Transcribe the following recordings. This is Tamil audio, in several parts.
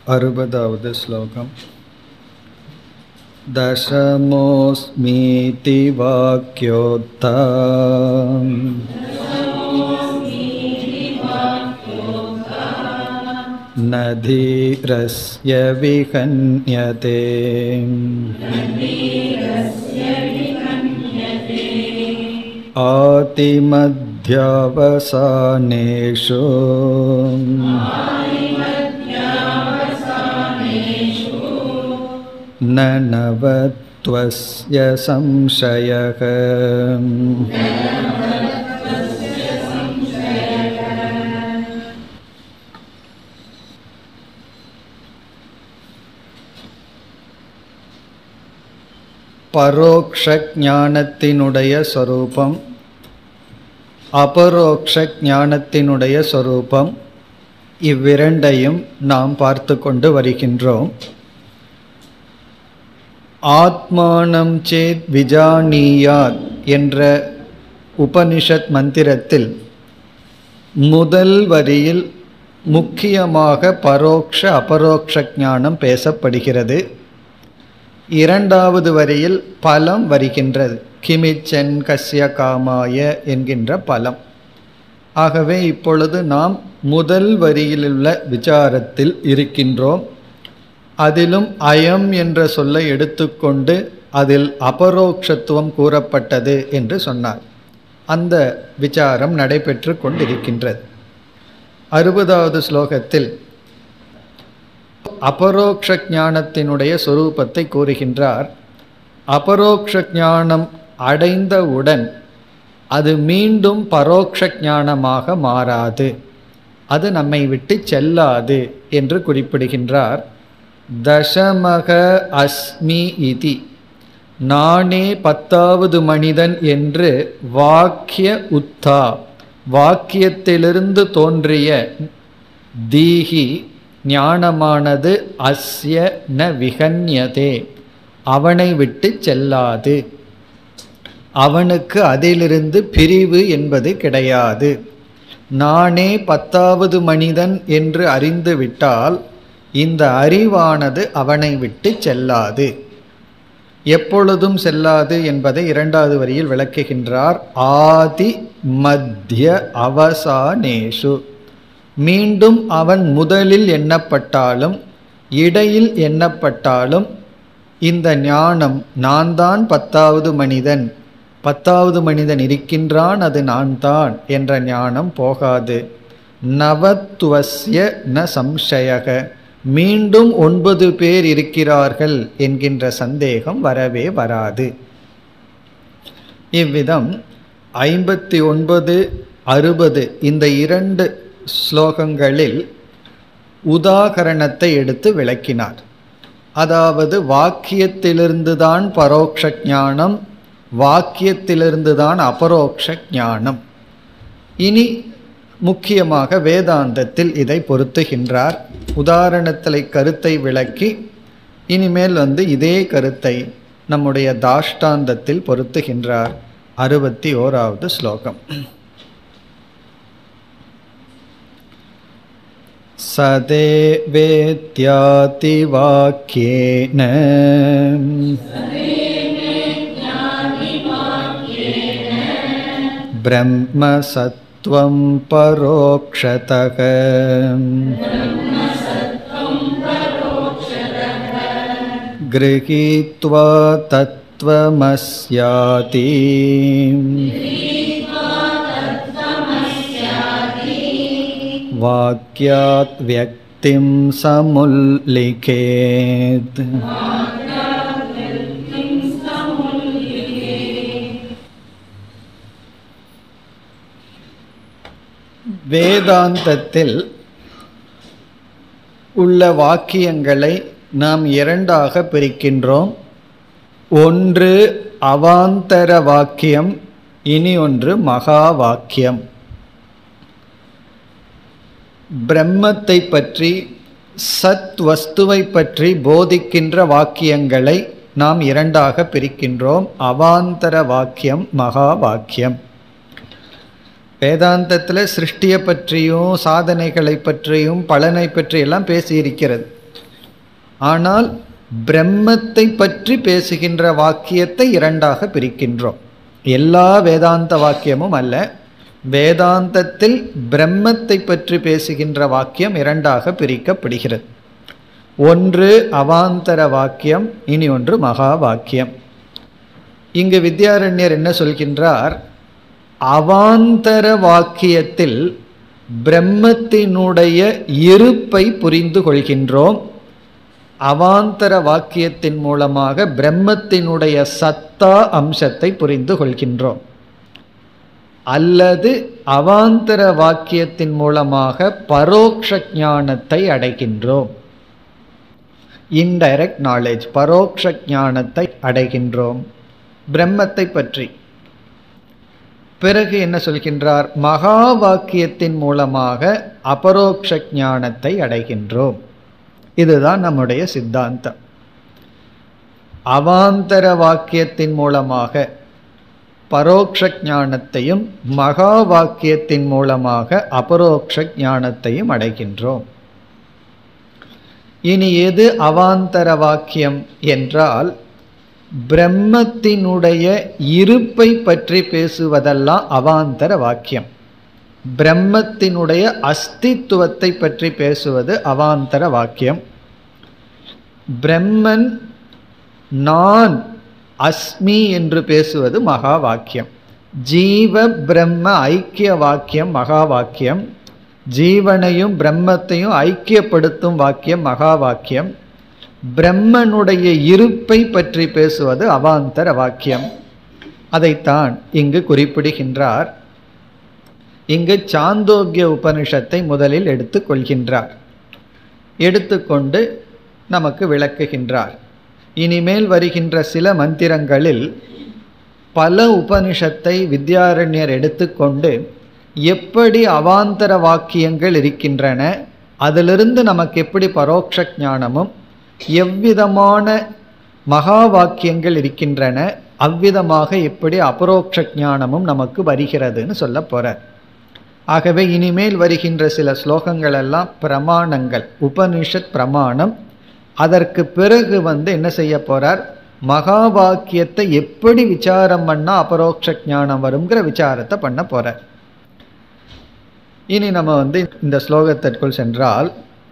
अरुपदावद् श्लोकम् दशमोऽस्मीति वाक्योत्था न धीरस्य विहन्यते आतिमध्यावसानेषु न नवत्वस्य संशयः பரோக்ஷ ஞானத்தினுடைய சொரூபம் அபரோக்ஷ ஞானத்தினுடைய சொரூபம் இவ்விரண்டையும் நாம் பார்த்து கொண்டு வருகின்றோம் ஆத்மானம் சேத் விஜானியாத் என்ற உபனிஷத் மந்திரத்தில் முதல் வரியில் முக்கியமாக பரோக்ஷ அபரோக்ஷ ஞானம் பேசப்படுகிறது இரண்டாவது வரியில் பலம் வருகின்றது கிமிச்சன் கஸ்ய காமாய என்கின்ற பலம் ஆகவே இப்பொழுது நாம் முதல் வரியிலுள்ள விசாரத்தில் இருக்கின்றோம் அதிலும் அயம் என்ற சொல்லை எடுத்துக்கொண்டு அதில் அபரோக்ஷத்துவம் கூறப்பட்டது என்று சொன்னார் அந்த விசாரம் நடைபெற்று கொண்டிருக்கின்றது அறுபதாவது ஸ்லோகத்தில் அபரோக்ஷ ஞானத்தினுடைய சொரூபத்தை கூறுகின்றார் அபரோக்ஷ ஞானம் அடைந்தவுடன் அது மீண்டும் பரோக்ஷ ஞானமாக மாறாது அது நம்மை விட்டு செல்லாது என்று குறிப்பிடுகின்றார் தசமக அஸ்மி இதி நானே பத்தாவது மனிதன் என்று வாக்கிய உத்தா வாக்கியத்திலிருந்து தோன்றிய தீஹி ஞானமானது அஸ்ய ந விகன்யதே அவனை விட்டு செல்லாது அவனுக்கு அதிலிருந்து பிரிவு என்பது கிடையாது நானே பத்தாவது மனிதன் என்று அறிந்து விட்டால் இந்த அறிவானது அவனை விட்டு செல்லாது எப்பொழுதும் செல்லாது என்பதை இரண்டாவது வரியில் விளக்குகின்றார் ஆதி மத்திய அவசானேஷு மீண்டும் அவன் முதலில் எண்ணப்பட்டாலும் இடையில் எண்ணப்பட்டாலும் இந்த ஞானம் நான் தான் பத்தாவது மனிதன் பத்தாவது மனிதன் இருக்கின்றான் அது நான் தான் என்ற ஞானம் போகாது நவத்துவசிய ந சம்சயக மீண்டும் ஒன்பது பேர் இருக்கிறார்கள் என்கின்ற சந்தேகம் வரவே வராது இவ்விதம் ஐம்பத்தி ஒன்பது அறுபது இந்த இரண்டு ஸ்லோகங்களில் உதாகரணத்தை எடுத்து விளக்கினார் அதாவது வாக்கியத்திலிருந்து தான் பரோக்ஷ ஞானம் வாக்கியத்திலிருந்து தான் அபரோக்ஷ ஞானம் இனி முக்கியமாக வேதாந்தத்தில் இதை பொருத்துகின்றார் உதாரணத்தில் கருத்தை விளக்கி இனிமேல் வந்து இதே கருத்தை நம்முடைய தாஷ்டாந்தத்தில் பொருத்துகின்றார் அறுபத்தி ஓராவது ஸ்லோகம் सदेवेत्यातिवाक्येन ब्रह्मसत्त्वं परोक्षतः गृहीत्वा तत्त्वमस्याति वाक्यात् व्यक्तिं समुल्लिखेत् வேதாந்தத்தில் உள்ள வாக்கியங்களை நாம் இரண்டாக பிரிக்கின்றோம் ஒன்று அவாந்தர வாக்கியம் இனி ஒன்று மகா வாக்கியம் பிரம்மத்தை பற்றி சத் வஸ்துவை பற்றி போதிக்கின்ற வாக்கியங்களை நாம் இரண்டாக பிரிக்கின்றோம் அவாந்தர வாக்கியம் மகா வாக்கியம் வேதாந்தத்தில் சிருஷ்டியை பற்றியும் சாதனைகளை பற்றியும் பலனை பற்றியெல்லாம் பேசியிருக்கிறது ஆனால் பிரம்மத்தை பற்றி பேசுகின்ற வாக்கியத்தை இரண்டாக பிரிக்கின்றோம் எல்லா வேதாந்த வாக்கியமும் அல்ல வேதாந்தத்தில் பிரம்மத்தை பற்றி பேசுகின்ற வாக்கியம் இரண்டாக பிரிக்கப்படுகிறது ஒன்று அவாந்தர வாக்கியம் இனி ஒன்று மகா வாக்கியம் இங்கு வித்யாரண்யர் என்ன சொல்கின்றார் அவாந்தர வாக்கியத்தில் பிரம்மத்தினுடைய இருப்பை புரிந்து கொள்கின்றோம் அவாந்தர வாக்கியத்தின் மூலமாக பிரம்மத்தினுடைய சத்தா அம்சத்தை புரிந்து கொள்கின்றோம் அல்லது அவாந்தர வாக்கியத்தின் மூலமாக பரோக்ஷ ஞானத்தை அடைகின்றோம் இன்டைரக்ட் நாலேஜ் பரோக்ஷ ஞானத்தை அடைகின்றோம் பிரம்மத்தை பற்றி பிறகு என்ன சொல்கின்றார் மகா வாக்கியத்தின் மூலமாக அபரோக்ஷ ஞானத்தை அடைகின்றோம் இதுதான் நம்முடைய சித்தாந்தம் அவாந்தர வாக்கியத்தின் மூலமாக பரோக்ஷ ஞானத்தையும் மகா வாக்கியத்தின் மூலமாக அபரோக்ஷ ஞானத்தையும் அடைகின்றோம் இனி எது அவாந்தர வாக்கியம் என்றால் பிரம்மத்தினுடைய இருப்பை பற்றி பேசுவதெல்லாம் அவாந்தர வாக்கியம் பிரம்மத்தினுடைய அஸ்தித்துவத்தை பற்றி பேசுவது அவாந்தர வாக்கியம் பிரம்மன் நான் அஸ்மி என்று பேசுவது மகா வாக்கியம் ஜீவ பிரம்ம ஐக்கிய வாக்கியம் மகா வாக்கியம் ஜீவனையும் பிரம்மத்தையும் ஐக்கியப்படுத்தும் வாக்கியம் மகா வாக்கியம் பிரம்மனுடைய இருப்பை பற்றி பேசுவது அவாந்தர வாக்கியம் அதைத்தான் இங்கு குறிப்பிடுகின்றார் இங்கு சாந்தோக்கிய உபனிஷத்தை முதலில் எடுத்துக்கொள்கின்றார் எடுத்துக்கொண்டு நமக்கு விளக்குகின்றார் இனிமேல் வருகின்ற சில மந்திரங்களில் பல உபனிஷத்தை வித்யாரண்யர் எடுத்துக்கொண்டு எப்படி அவாந்தர வாக்கியங்கள் இருக்கின்றன அதிலிருந்து நமக்கு எப்படி பரோட்ச ஞானமும் எவ்விதமான மகா வாக்கியங்கள் இருக்கின்றன அவ்விதமாக எப்படி அபரோக்ஷ ஞானமும் நமக்கு வருகிறதுன்னு சொல்ல போறார் ஆகவே இனிமேல் வருகின்ற சில ஸ்லோகங்கள் எல்லாம் பிரமாணங்கள் உபனிஷத் பிரமாணம் அதற்கு பிறகு வந்து என்ன செய்ய போறார் மகா வாக்கியத்தை எப்படி விசாரம் பண்ணா அபரோக்ஷ ஞானம் வருங்கிற விசாரத்தை பண்ண போறார் இனி நம்ம வந்து இந்த ஸ்லோகத்திற்குள் சென்றால்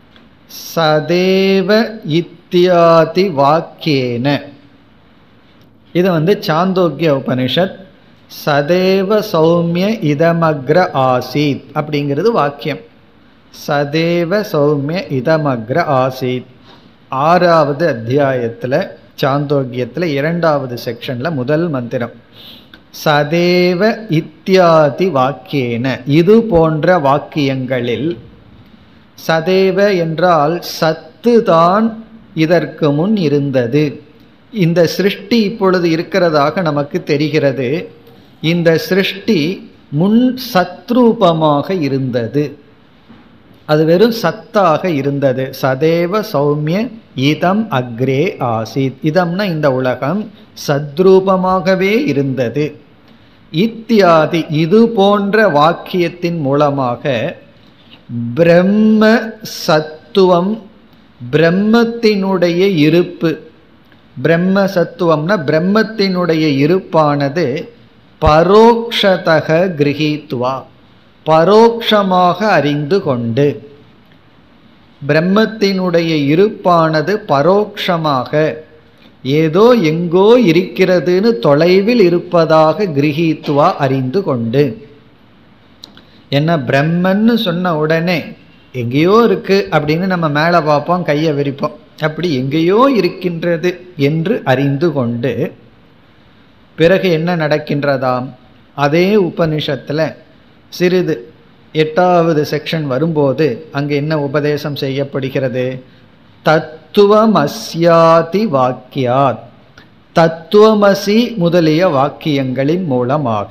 சதேவ இத்தியாதி வாக்கியேன இது வந்து சாந்தோக்கிய உபனிஷத் சதேவ சௌமிய இதமக்ர ஆசீத் அப்படிங்கிறது வாக்கியம் சதேவ சௌமிய இதமக்ர ஆசீத் ஆறாவது அத்தியாயத்தில் சாந்தோக்கியத்தில் இரண்டாவது செக்ஷனில் முதல் மந்திரம் சதேவ இத்தியாதி வாக்கியேன இது போன்ற வாக்கியங்களில் சதேவ என்றால் சத்து தான் இதற்கு முன் இருந்தது இந்த சிருஷ்டி இப்பொழுது இருக்கிறதாக நமக்கு தெரிகிறது இந்த சிருஷ்டி முன் சத்ரூபமாக இருந்தது அது வெறும் சத்தாக இருந்தது சதேவ சௌமிய இதம் அக்ரே ஆசித் இதம்னா இந்த உலகம் சத்ரூபமாகவே இருந்தது இத்தியாதி இது போன்ற வாக்கியத்தின் மூலமாக பிரம்ம சத்துவம் பிரம்மத்தினுடைய இருப்பு பிரம்ம சத்துவம்னா பிரம்மத்தினுடைய இருப்பானது பரோக்ஷதக கிரகித்துவா பரோக்ஷமாக அறிந்து கொண்டு பிரம்மத்தினுடைய இருப்பானது பரோக்ஷமாக ஏதோ எங்கோ இருக்கிறதுன்னு தொலைவில் இருப்பதாக கிரகித்துவா அறிந்து கொண்டு என்ன பிரம்மன்னு சொன்ன உடனே எங்கேயோ இருக்கு அப்படின்னு நம்ம மேலே பார்ப்போம் கையை விரிப்போம் அப்படி எங்கேயோ இருக்கின்றது என்று அறிந்து கொண்டு பிறகு என்ன நடக்கின்றதாம் அதே உபனிஷத்தில் சிறிது எட்டாவது செக்ஷன் வரும்போது அங்கே என்ன உபதேசம் செய்யப்படுகிறது தத்துவமஸ்யாதி வாக்கியாத் தத்துவமசி முதலிய வாக்கியங்களின் மூலமாக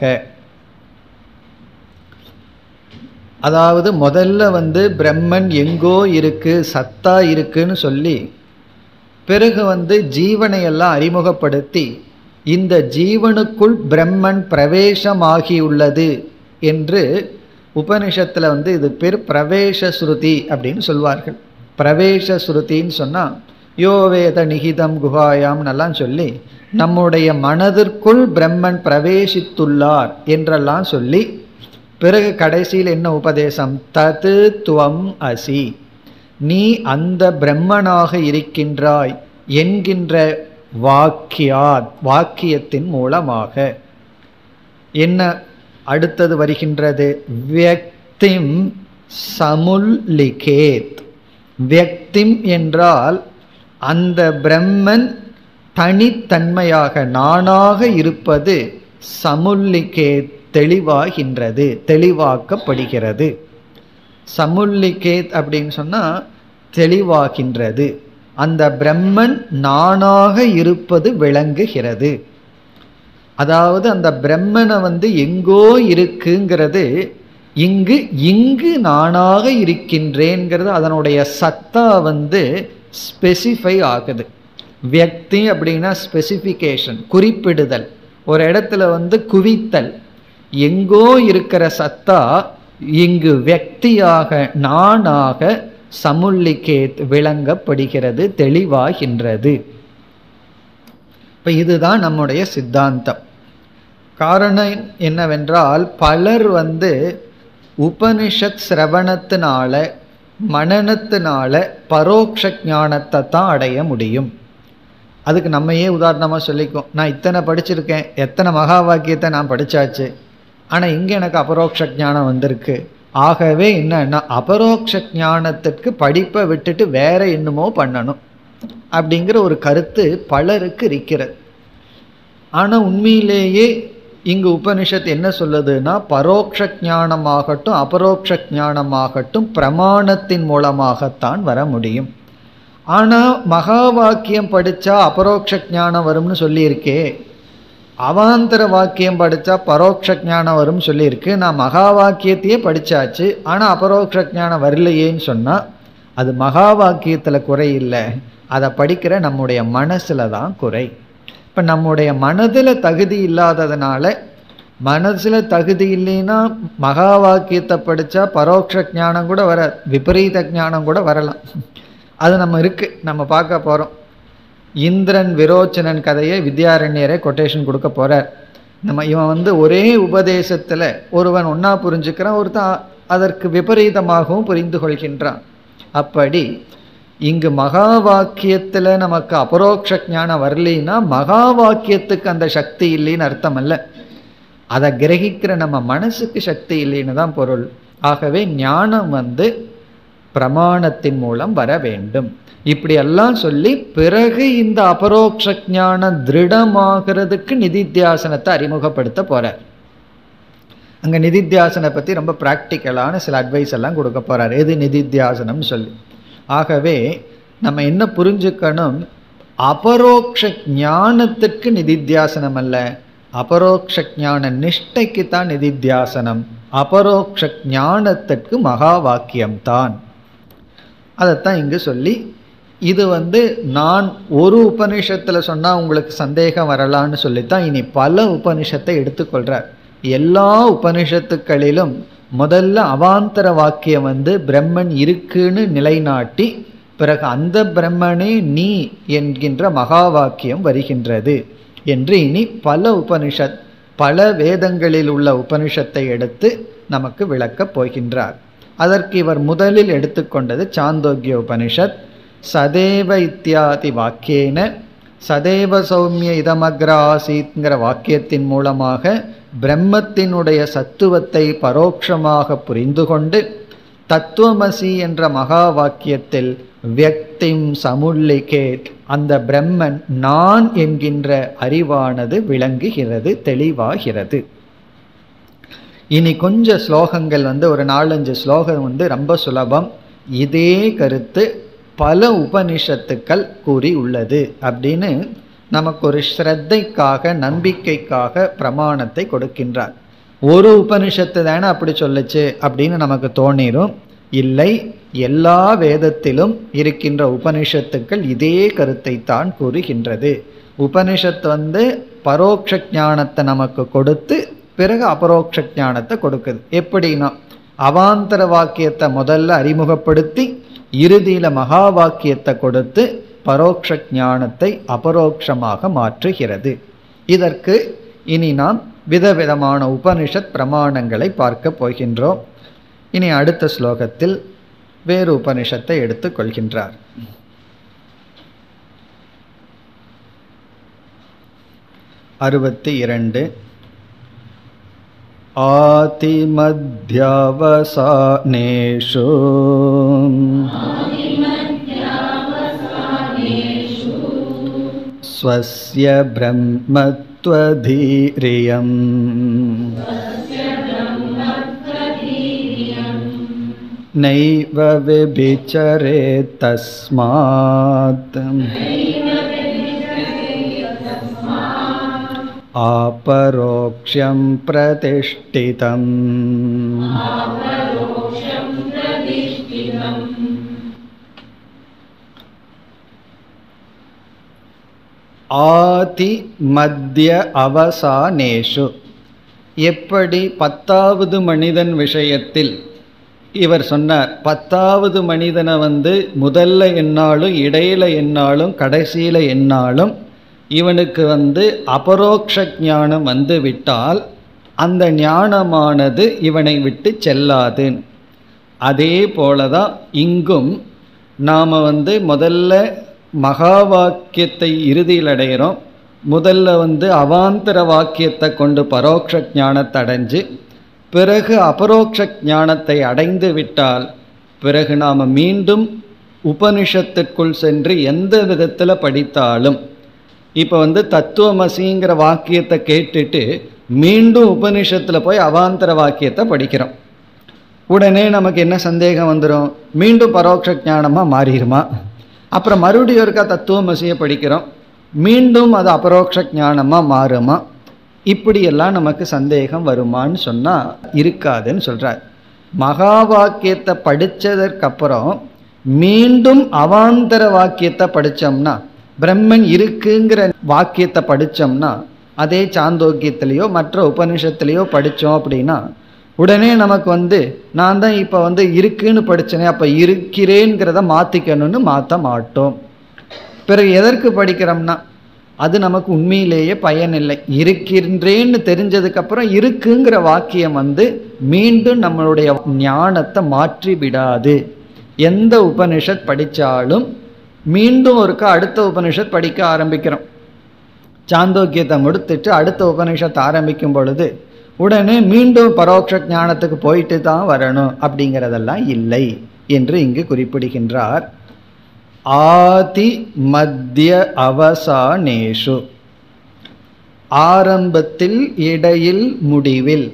அதாவது முதல்ல வந்து பிரம்மன் எங்கோ இருக்கு சத்தா இருக்குன்னு சொல்லி பிறகு வந்து ஜீவனை எல்லாம் அறிமுகப்படுத்தி இந்த ஜீவனுக்குள் பிரம்மன் பிரவேசமாகியுள்ளது என்று உபனிஷத்தில் வந்து இது பேர் பிரவேச ஸ்ருதி அப்படின்னு சொல்வார்கள் பிரவேச ஸ்ருதின்னு சொன்னால் யோ வேத நிகிதம் குகாயாம் எல்லாம் சொல்லி நம்முடைய மனதிற்குள் பிரம்மன் பிரவேசித்துள்ளார் என்றெல்லாம் சொல்லி பிறகு கடைசியில் என்ன உபதேசம் தது துவம் அசி நீ அந்த பிரம்மனாக இருக்கின்றாய் என்கின்ற வாக்கியா வாக்கியத்தின் மூலமாக என்ன அடுத்தது வருகின்றது வியக்திம் சமுல்லிகேத் வியக்திம் என்றால் அந்த பிரம்மன் தனித்தன்மையாக நானாக இருப்பது சமுல்லிகேத் தெளிவாகின்றது தெளிவாக்கப்படுகிறது சமுல்லிகேத் அப்படின்னு சொன்னால் தெளிவாகின்றது அந்த பிரம்மன் நானாக இருப்பது விளங்குகிறது அதாவது அந்த பிரம்மனை வந்து எங்கோ இருக்குங்கிறது இங்கு இங்கு நானாக இருக்கின்றேங்கிறது அதனுடைய சத்தா வந்து ஸ்பெசிஃபை ஆகுது வியக்தி அப்படின்னா ஸ்பெசிஃபிகேஷன் குறிப்பிடுதல் ஒரு இடத்துல வந்து குவித்தல் எங்கோ இருக்கிற சத்தா இங்கு வியக்தியாக நானாக சமுல்லிகேத் விளங்கப்படுகிறது தெளிவாகின்றது இப்போ இதுதான் நம்முடைய சித்தாந்தம் காரணம் என்னவென்றால் பலர் வந்து உபனிஷத் சிரவணத்தினால மனநத்தினால பரோட்ச ஞானத்தை தான் அடைய முடியும் அதுக்கு நம்மையே உதாரணமாக சொல்லிக்கும் நான் இத்தனை படிச்சிருக்கேன் எத்தனை மகா வாக்கியத்தை நான் படித்தாச்சு ஆனால் இங்கே எனக்கு அபரோக்ஷ ஞானம் வந்திருக்கு ஆகவே என்னன்னா அபரோக்ஷ ஞானத்திற்கு படிப்பை விட்டுட்டு வேற என்னமோ பண்ணணும் அப்படிங்கிற ஒரு கருத்து பலருக்கு இருக்கிறது ஆனால் உண்மையிலேயே இங்கு உபனிஷத் என்ன சொல்லுதுன்னா பரோட்ச ஞானமாகட்டும் அபரோக்ஷ ஞானமாகட்டும் பிரமாணத்தின் மூலமாகத்தான் வர முடியும் ஆனால் மகா வாக்கியம் படித்தா அபரோக்ஷ ஞானம் வரும்னு சொல்லியிருக்கே அவாந்தர வாக்கியம் படித்தா பரோட்ச ஞானம் வரும்னு சொல்லியிருக்கு நான் மகா வாக்கியத்தையே படித்தாச்சு ஆனால் அபரோக்ஷ ஞானம் வரலையேன்னு சொன்னால் அது மகா வாக்கியத்தில் குறை இல்லை அதை படிக்கிற நம்முடைய மனசில் தான் குறை இப்போ நம்முடைய மனதில் தகுதி இல்லாததுனால மனசில் தகுதி இல்லைன்னா மகா வாக்கியத்தை படித்தா பரோட்ச ஞானம் கூட வர விபரீத ஞானம் கூட வரலாம் அது நம்ம இருக்கு நம்ம பார்க்க போகிறோம் இந்திரன் விரோச்சனன் கதையை வித்யாரண்யரே கொட்டேஷன் கொடுக்க போகிறார் நம்ம இவன் வந்து ஒரே உபதேசத்தில் ஒருவன் ஒன்றா புரிஞ்சுக்கிறான் ஒருத்தன் அதற்கு விபரீதமாகவும் புரிந்து கொள்கின்றான் அப்படி இங்கு மகா வாக்கியத்தில் நமக்கு அபரோக்ஷ ஞானம் வரலின்னா மகா வாக்கியத்துக்கு அந்த சக்தி இல்லைன்னு அர்த்தம் அல்ல அதை கிரகிக்கிற நம்ம மனசுக்கு சக்தி இல்லைன்னு தான் பொருள் ஆகவே ஞானம் வந்து பிரமாணத்தின் மூலம் வர வேண்டும் இப்படியெல்லாம் சொல்லி பிறகு இந்த அபரோக்ஷ ஞானம் திருடமாகிறதுக்கு நிதித்தியாசனத்தை அறிமுகப்படுத்த போறார் அங்கே நிதித்தியாசனை பற்றி ரொம்ப ப்ராக்டிக்கலான சில அட்வைஸ் எல்லாம் கொடுக்க போறார் எது நிதித்தியாசனம்னு சொல்லி ஆகவே நம்ம என்ன புரிஞ்சுக்கணும் அபரோக்ஷ ஞானத்திற்கு நிதித்தியாசனம் அல்ல அபரோக்ஷ ஞான நிஷ்டைக்கு தான் நிதித்தியாசனம் அபரோக்ஷ ஞானத்திற்கு மகா வாக்கியம்தான் அதைத்தான் இங்கு சொல்லி இது வந்து நான் ஒரு உபனிஷத்தில் சொன்னால் உங்களுக்கு சந்தேகம் வரலான்னு சொல்லித்தான் இனி பல உபனிஷத்தை எடுத்துக்கொள்கிறார் எல்லா உபனிஷத்துக்களிலும் முதல்ல அவாந்தர வாக்கியம் வந்து பிரம்மன் இருக்குன்னு நிலைநாட்டி பிறகு அந்த பிரம்மனே நீ என்கின்ற மகா வாக்கியம் வருகின்றது என்று இனி பல உபனிஷத் பல வேதங்களில் உள்ள உபனிஷத்தை எடுத்து நமக்கு விளக்கப் போகின்றார் அதற்கு இவர் முதலில் எடுத்துக்கொண்டது சாந்தோக்கிய உபனிஷத் சதேவ இத்தியாதி வாக்கியேன சதேவ சௌமிய இதமக்ர ஆசீத்ங்கிற வாக்கியத்தின் மூலமாக பிரம்மத்தினுடைய சத்துவத்தை பரோட்சமாக புரிந்து கொண்டு தத்துவமசி என்ற மகா வாக்கியத்தில் வியக்திம் சமுல்லிகேத் அந்த பிரம்மன் நான் என்கின்ற அறிவானது விளங்குகிறது தெளிவாகிறது இனி கொஞ்சம் ஸ்லோகங்கள் வந்து ஒரு நாலஞ்சு ஸ்லோகம் வந்து ரொம்ப சுலபம் இதே கருத்து பல உபனிஷத்துக்கள் கூறி உள்ளது அப்படின்னு நமக்கு ஒரு ஸ்ரத்தைக்காக நம்பிக்கைக்காக பிரமாணத்தை கொடுக்கின்றார் ஒரு உபனிஷத்து தானே அப்படி சொல்லுச்சு அப்படின்னு நமக்கு தோணிரும் இல்லை எல்லா வேதத்திலும் இருக்கின்ற உபனிஷத்துக்கள் இதே கருத்தை தான் கூறுகின்றது உபனிஷத்து வந்து பரோட்ச ஞானத்தை நமக்கு கொடுத்து பிறகு அபரோக்ஷ ஞானத்தை கொடுக்குது எப்படின்னா அவாந்தர வாக்கியத்தை முதல்ல அறிமுகப்படுத்தி இறுதியில் மகா வாக்கியத்தை கொடுத்து பரோட்ச ஞானத்தை அபரோக்ஷமாக மாற்றுகிறது இதற்கு இனி நாம் விதவிதமான உபனிஷத் பிரமாணங்களை பார்க்க போகின்றோம் இனி அடுத்த ஸ்லோகத்தில் வேறு உபனிஷத்தை எடுத்துக் கொள்கின்றார் அறுபத்தி இரண்டு आतिमध्यवसानेषु स्वस्य ब्रह्मत्वधीरियम् नैव व्यभिचरेत् तस्मात् आपरोक्ष्यं प्रतिष्ठितम् ஆதி மத்திய அவசானேஷு எப்படி பத்தாவது மனிதன் விஷயத்தில் இவர் சொன்னார் பத்தாவது மனிதனை வந்து முதல்ல என்னாலும் இடையில என்னாலும் கடைசியில என்னாலும் இவனுக்கு வந்து அபரோக்ஷ ஞானம் வந்து விட்டால் அந்த ஞானமானது இவனை விட்டு செல்லாது அதே போலதான் இங்கும் நாம் வந்து முதல்ல மகா வாக்கியத்தை இறுதியில் அடைகிறோம் முதல்ல வந்து அவாந்தர வாக்கியத்தை கொண்டு பரோட்ச ஞானத்தை அடைஞ்சு பிறகு அபரோக்ஷ ஞானத்தை அடைந்து விட்டால் பிறகு நாம் மீண்டும் உபனிஷத்துக்குள் சென்று எந்த விதத்தில் படித்தாலும் இப்போ வந்து தத்துவமசிங்கிற வாக்கியத்தை கேட்டுட்டு மீண்டும் உபனிஷத்தில் போய் அவாந்தர வாக்கியத்தை படிக்கிறோம் உடனே நமக்கு என்ன சந்தேகம் வந்துடும் மீண்டும் பரோட்ச ஞானமாக மாறிடுமா அப்புறம் மறுபடியும் இருக்கா தத்துவமசியை படிக்கிறோம் மீண்டும் அது அபரோக்ஷ ஞானமாக மாறுமா இப்படியெல்லாம் நமக்கு சந்தேகம் வருமான்னு சொன்னால் இருக்காதுன்னு சொல்கிறார் மகா வாக்கியத்தை படித்ததற்கப்புறம் மீண்டும் அவாந்தர வாக்கியத்தை படித்தோம்னா பிரம்மன் இருக்குங்கிற வாக்கியத்தை படித்தோம்னா அதே சாந்தோக்கியத்திலேயோ மற்ற உபனிஷத்துலேயோ படித்தோம் அப்படின்னா உடனே நமக்கு வந்து நான் தான் இப்போ வந்து இருக்குன்னு படித்தேனே அப்போ இருக்கிறேங்கிறத மாற்றிக்கணும்னு மாற்ற மாட்டோம் பிறகு எதற்கு படிக்கிறோம்னா அது நமக்கு உண்மையிலேயே பயனில்லை இருக்கின்றேன்னு தெரிஞ்சதுக்கப்புறம் இருக்குங்கிற வாக்கியம் வந்து மீண்டும் நம்மளுடைய ஞானத்தை மாற்றி விடாது எந்த உபனிஷத் படித்தாலும் மீண்டும் ஒருக்கா அடுத்த உபனிஷத் படிக்க ஆரம்பிக்கிறோம் சாந்தோக்கியத்தை முடித்துட்டு அடுத்த உபனிஷத்தை ஆரம்பிக்கும் பொழுது உடனே மீண்டும் பரோட்ச ஞானத்துக்கு போயிட்டு தான் வரணும் அப்படிங்கிறதெல்லாம் இல்லை என்று இங்கு குறிப்பிடுகின்றார் ஆதி மத்திய அவசானேஷு ஆரம்பத்தில் இடையில் முடிவில்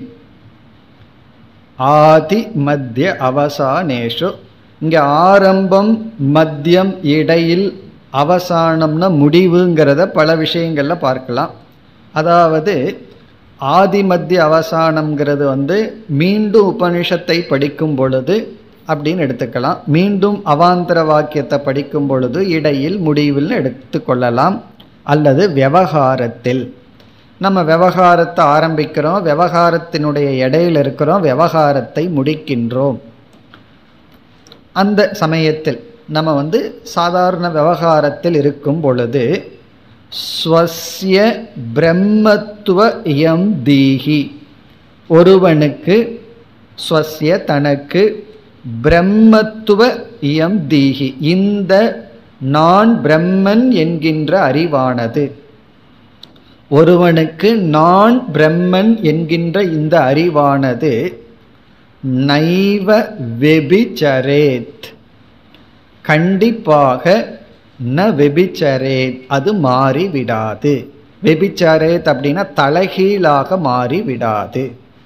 ஆதி மத்திய அவசானேஷு இங்கே ஆரம்பம் மத்தியம் இடையில் அவசானம்னா முடிவுங்கிறத பல விஷயங்கள்ல பார்க்கலாம் அதாவது ஆதி மத்திய அவசானம்ங்கிறது வந்து மீண்டும் உபனிஷத்தை படிக்கும் பொழுது அப்படின்னு எடுத்துக்கலாம் மீண்டும் அவாந்தர வாக்கியத்தை படிக்கும் பொழுது இடையில் முடிவில் எடுத்துக்கொள்ளலாம் அல்லது விவகாரத்தில் நம்ம விவகாரத்தை ஆரம்பிக்கிறோம் விவகாரத்தினுடைய இடையில் இருக்கிறோம் விவகாரத்தை முடிக்கின்றோம் அந்த சமயத்தில் நம்ம வந்து சாதாரண விவகாரத்தில் இருக்கும் பொழுது ஸ்வசிய பிரம்மத்துவ இயம் தீஹி ஒருவனுக்கு ஸ்வசிய தனக்கு பிரம்மத்துவ இயம் தீஹி இந்த நான் பிரம்மன் என்கின்ற அறிவானது ஒருவனுக்கு நான் பிரம்மன் என்கின்ற இந்த அறிவானது நைவ வெபிச்சரேத் கண்டிப்பாக ந வெபிச்சரேத் அது மாறிவிடாது வெபிச்சரேத் அப்படின்னா தலைகீழாக மாறிவிடாது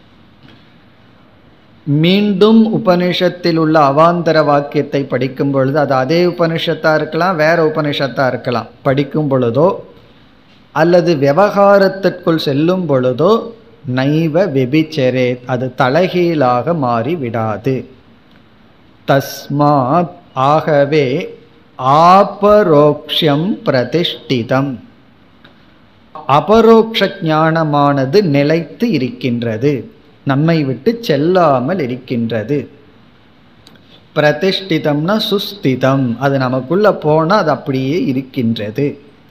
மீண்டும் உபனிஷத்தில் உள்ள அவாந்தர வாக்கியத்தை படிக்கும் பொழுது அது அதே உபனிஷத்தா இருக்கலாம் வேற உபனிஷத்தா இருக்கலாம் படிக்கும் பொழுதோ அல்லது விவகாரத்திற்குள் செல்லும் பொழுதோ நைவ வெபிச்சரேத் அது தலைகீழாக மாறி விடாது தஸ்மாத் ஆகவே ஆபரோக்ஷம் பிரதிஷ்டிதம் அபரோக்ஷ ஞானமானது நிலைத்து இருக்கின்றது நம்மை விட்டு செல்லாமல் இருக்கின்றது பிரதிஷ்டிதம்னா சுஸ்திதம் அது நமக்குள்ள போனால் அது அப்படியே இருக்கின்றது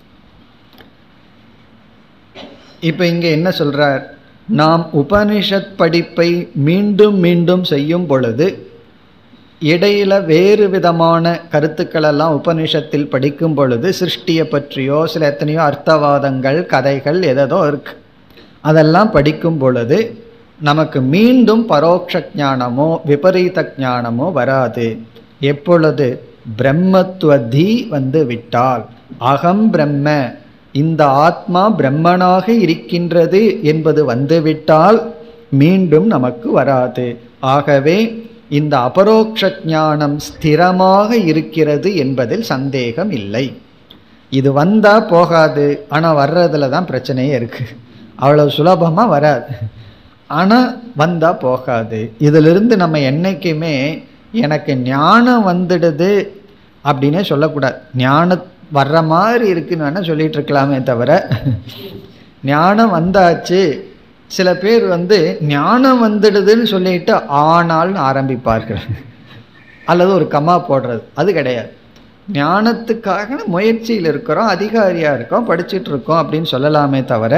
இப்போ இங்கே என்ன சொல்றார் நாம் உபனிஷத் படிப்பை மீண்டும் மீண்டும் செய்யும் பொழுது இடையில வேறு விதமான கருத்துக்களெல்லாம் உபனிஷத்தில் படிக்கும் பொழுது சிருஷ்டியை பற்றியோ சில எத்தனையோ அர்த்தவாதங்கள் கதைகள் எதோ இருக்கு அதெல்லாம் படிக்கும் பொழுது நமக்கு மீண்டும் பரோட்ச ஞானமோ விபரீத ஞானமோ வராது எப்பொழுது பிரம்மத்துவதி வந்து விட்டால் அகம் பிரம்ம இந்த ஆத்மா பிரம்மனாக இருக்கின்றது என்பது வந்துவிட்டால் மீண்டும் நமக்கு வராது ஆகவே இந்த அபரோக்ஷ ஞானம் ஸ்திரமாக இருக்கிறது என்பதில் சந்தேகம் இல்லை இது வந்தா போகாது ஆனால் வர்றதுல தான் பிரச்சனையே இருக்கு அவ்வளவு சுலபமாக வராது ஆனால் வந்தா போகாது இதிலிருந்து நம்ம என்னைக்குமே எனக்கு ஞானம் வந்துடுது அப்படின்னே சொல்லக்கூடாது ஞான வர்ற மாதிரி இருக்குன்னு வேணால் சொல்லிட்டு இருக்கலாமே தவிர ஞானம் வந்தாச்சு சில பேர் வந்து ஞானம் வந்துடுதுன்னு சொல்லிட்டு ஆனால்னு ஆரம்பிப்பார்கள் அல்லது ஒரு கம்மா போடுறது அது கிடையாது ஞானத்துக்காக முயற்சியில் இருக்கிறோம் அதிகாரியாக இருக்கோம் படிச்சுட்டு இருக்கோம் அப்படின்னு சொல்லலாமே தவிர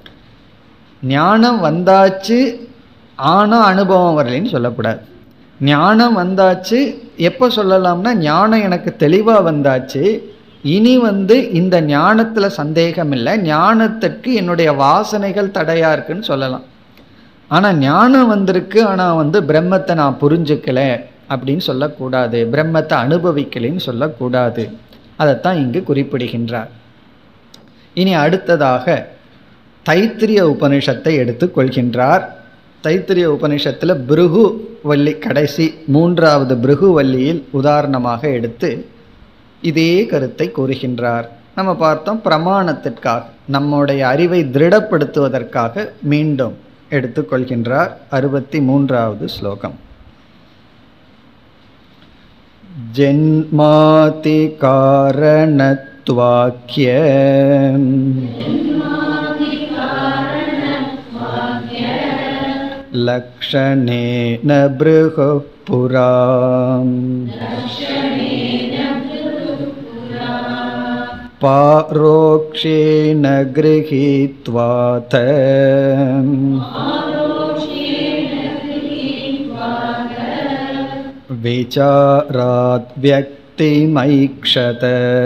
ஞானம் வந்தாச்சு ஆனால் அனுபவம் வரலைன்னு சொல்லக்கூடாது ஞானம் வந்தாச்சு எப்போ சொல்லலாம்னா ஞானம் எனக்கு தெளிவாக வந்தாச்சு இனி வந்து இந்த ஞானத்தில் சந்தேகம் இல்லை ஞானத்திற்கு என்னுடைய வாசனைகள் தடையாக இருக்குன்னு சொல்லலாம் ஆனால் ஞானம் வந்திருக்கு ஆனால் வந்து பிரம்மத்தை நான் புரிஞ்சுக்கல அப்படின்னு சொல்லக்கூடாது பிரம்மத்தை அனுபவிக்கலைன்னு சொல்லக்கூடாது அதைத்தான் இங்கு குறிப்பிடுகின்றார் இனி அடுத்ததாக தைத்திரிய உபனிஷத்தை எடுத்துக்கொள்கின்றார் தைத்திரிய உபனிஷத்தில் பிருகு வள்ளி கடைசி மூன்றாவது பிருகு வள்ளியில் உதாரணமாக எடுத்து இதே கருத்தை கூறுகின்றார் நம்ம பார்த்தோம் பிரமாணத்திற்காக நம்முடைய அறிவை திருடப்படுத்துவதற்காக மீண்டும் எடுத்துக்கொள்கின்றார் அறுபத்தி மூன்றாவது ஸ்லோகம் ஜென்மாதி காரணத்வாக்கிய लक्षणेन बृहः पुरा पारोक्षेण गृहीत्वाथ विचारात् व्यक्तिमैक्षत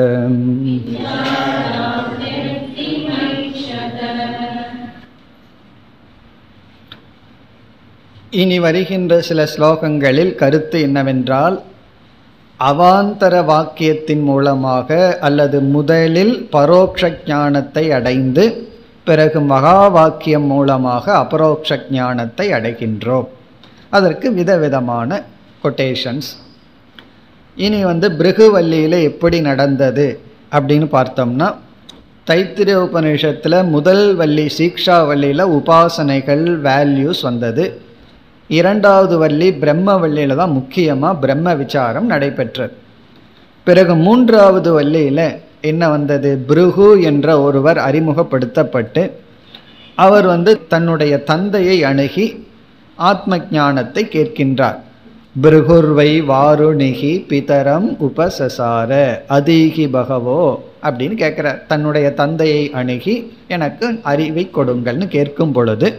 இனி வருகின்ற சில ஸ்லோகங்களில் கருத்து என்னவென்றால் அவாந்தர வாக்கியத்தின் மூலமாக அல்லது முதலில் பரோட்ச ஞானத்தை அடைந்து பிறகு மகா வாக்கியம் மூலமாக அபரோக்ஷ ஞானத்தை அடைகின்றோம் அதற்கு விதவிதமான கொட்டேஷன்ஸ் இனி வந்து பிருகுவல்லியில் எப்படி நடந்தது அப்படின்னு பார்த்தோம்னா தைத்திரிய உபநிஷத்தில் முதல் வள்ளி சீக்ஷா வள்ளியில் உபாசனைகள் வேல்யூஸ் வந்தது இரண்டாவது வள்ளி பிரம்ம வள்ளியில் தான் முக்கியமாக பிரம்ம விசாரம் நடைபெற்றது பிறகு மூன்றாவது வள்ளியில் என்ன வந்தது பிருகு என்ற ஒருவர் அறிமுகப்படுத்தப்பட்டு அவர் வந்து தன்னுடைய தந்தையை அணுகி ஆத்ம ஞானத்தை கேட்கின்றார் பிருகுர்வை வாருணிகி பிதரம் உபசசார அதீகி பகவோ அப்படின்னு கேட்குறார் தன்னுடைய தந்தையை அணுகி எனக்கு அறிவை கொடுங்கள்னு கேட்கும் பொழுது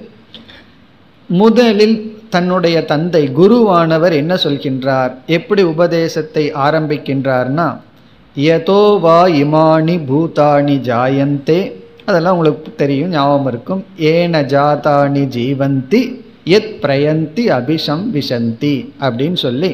முதலில் தன்னுடைய தந்தை குருவானவர் என்ன சொல்கின்றார் எப்படி உபதேசத்தை ஆரம்பிக்கின்றார்னா யதோ வா இமானி பூதானி ஜாயந்தே அதெல்லாம் உங்களுக்கு தெரியும் ஞாபகம் இருக்கும் ஏன ஜாதானி ஜீவந்தி எத் பிரயந்தி அபிஷம் விஷந்தி அப்படின்னு சொல்லி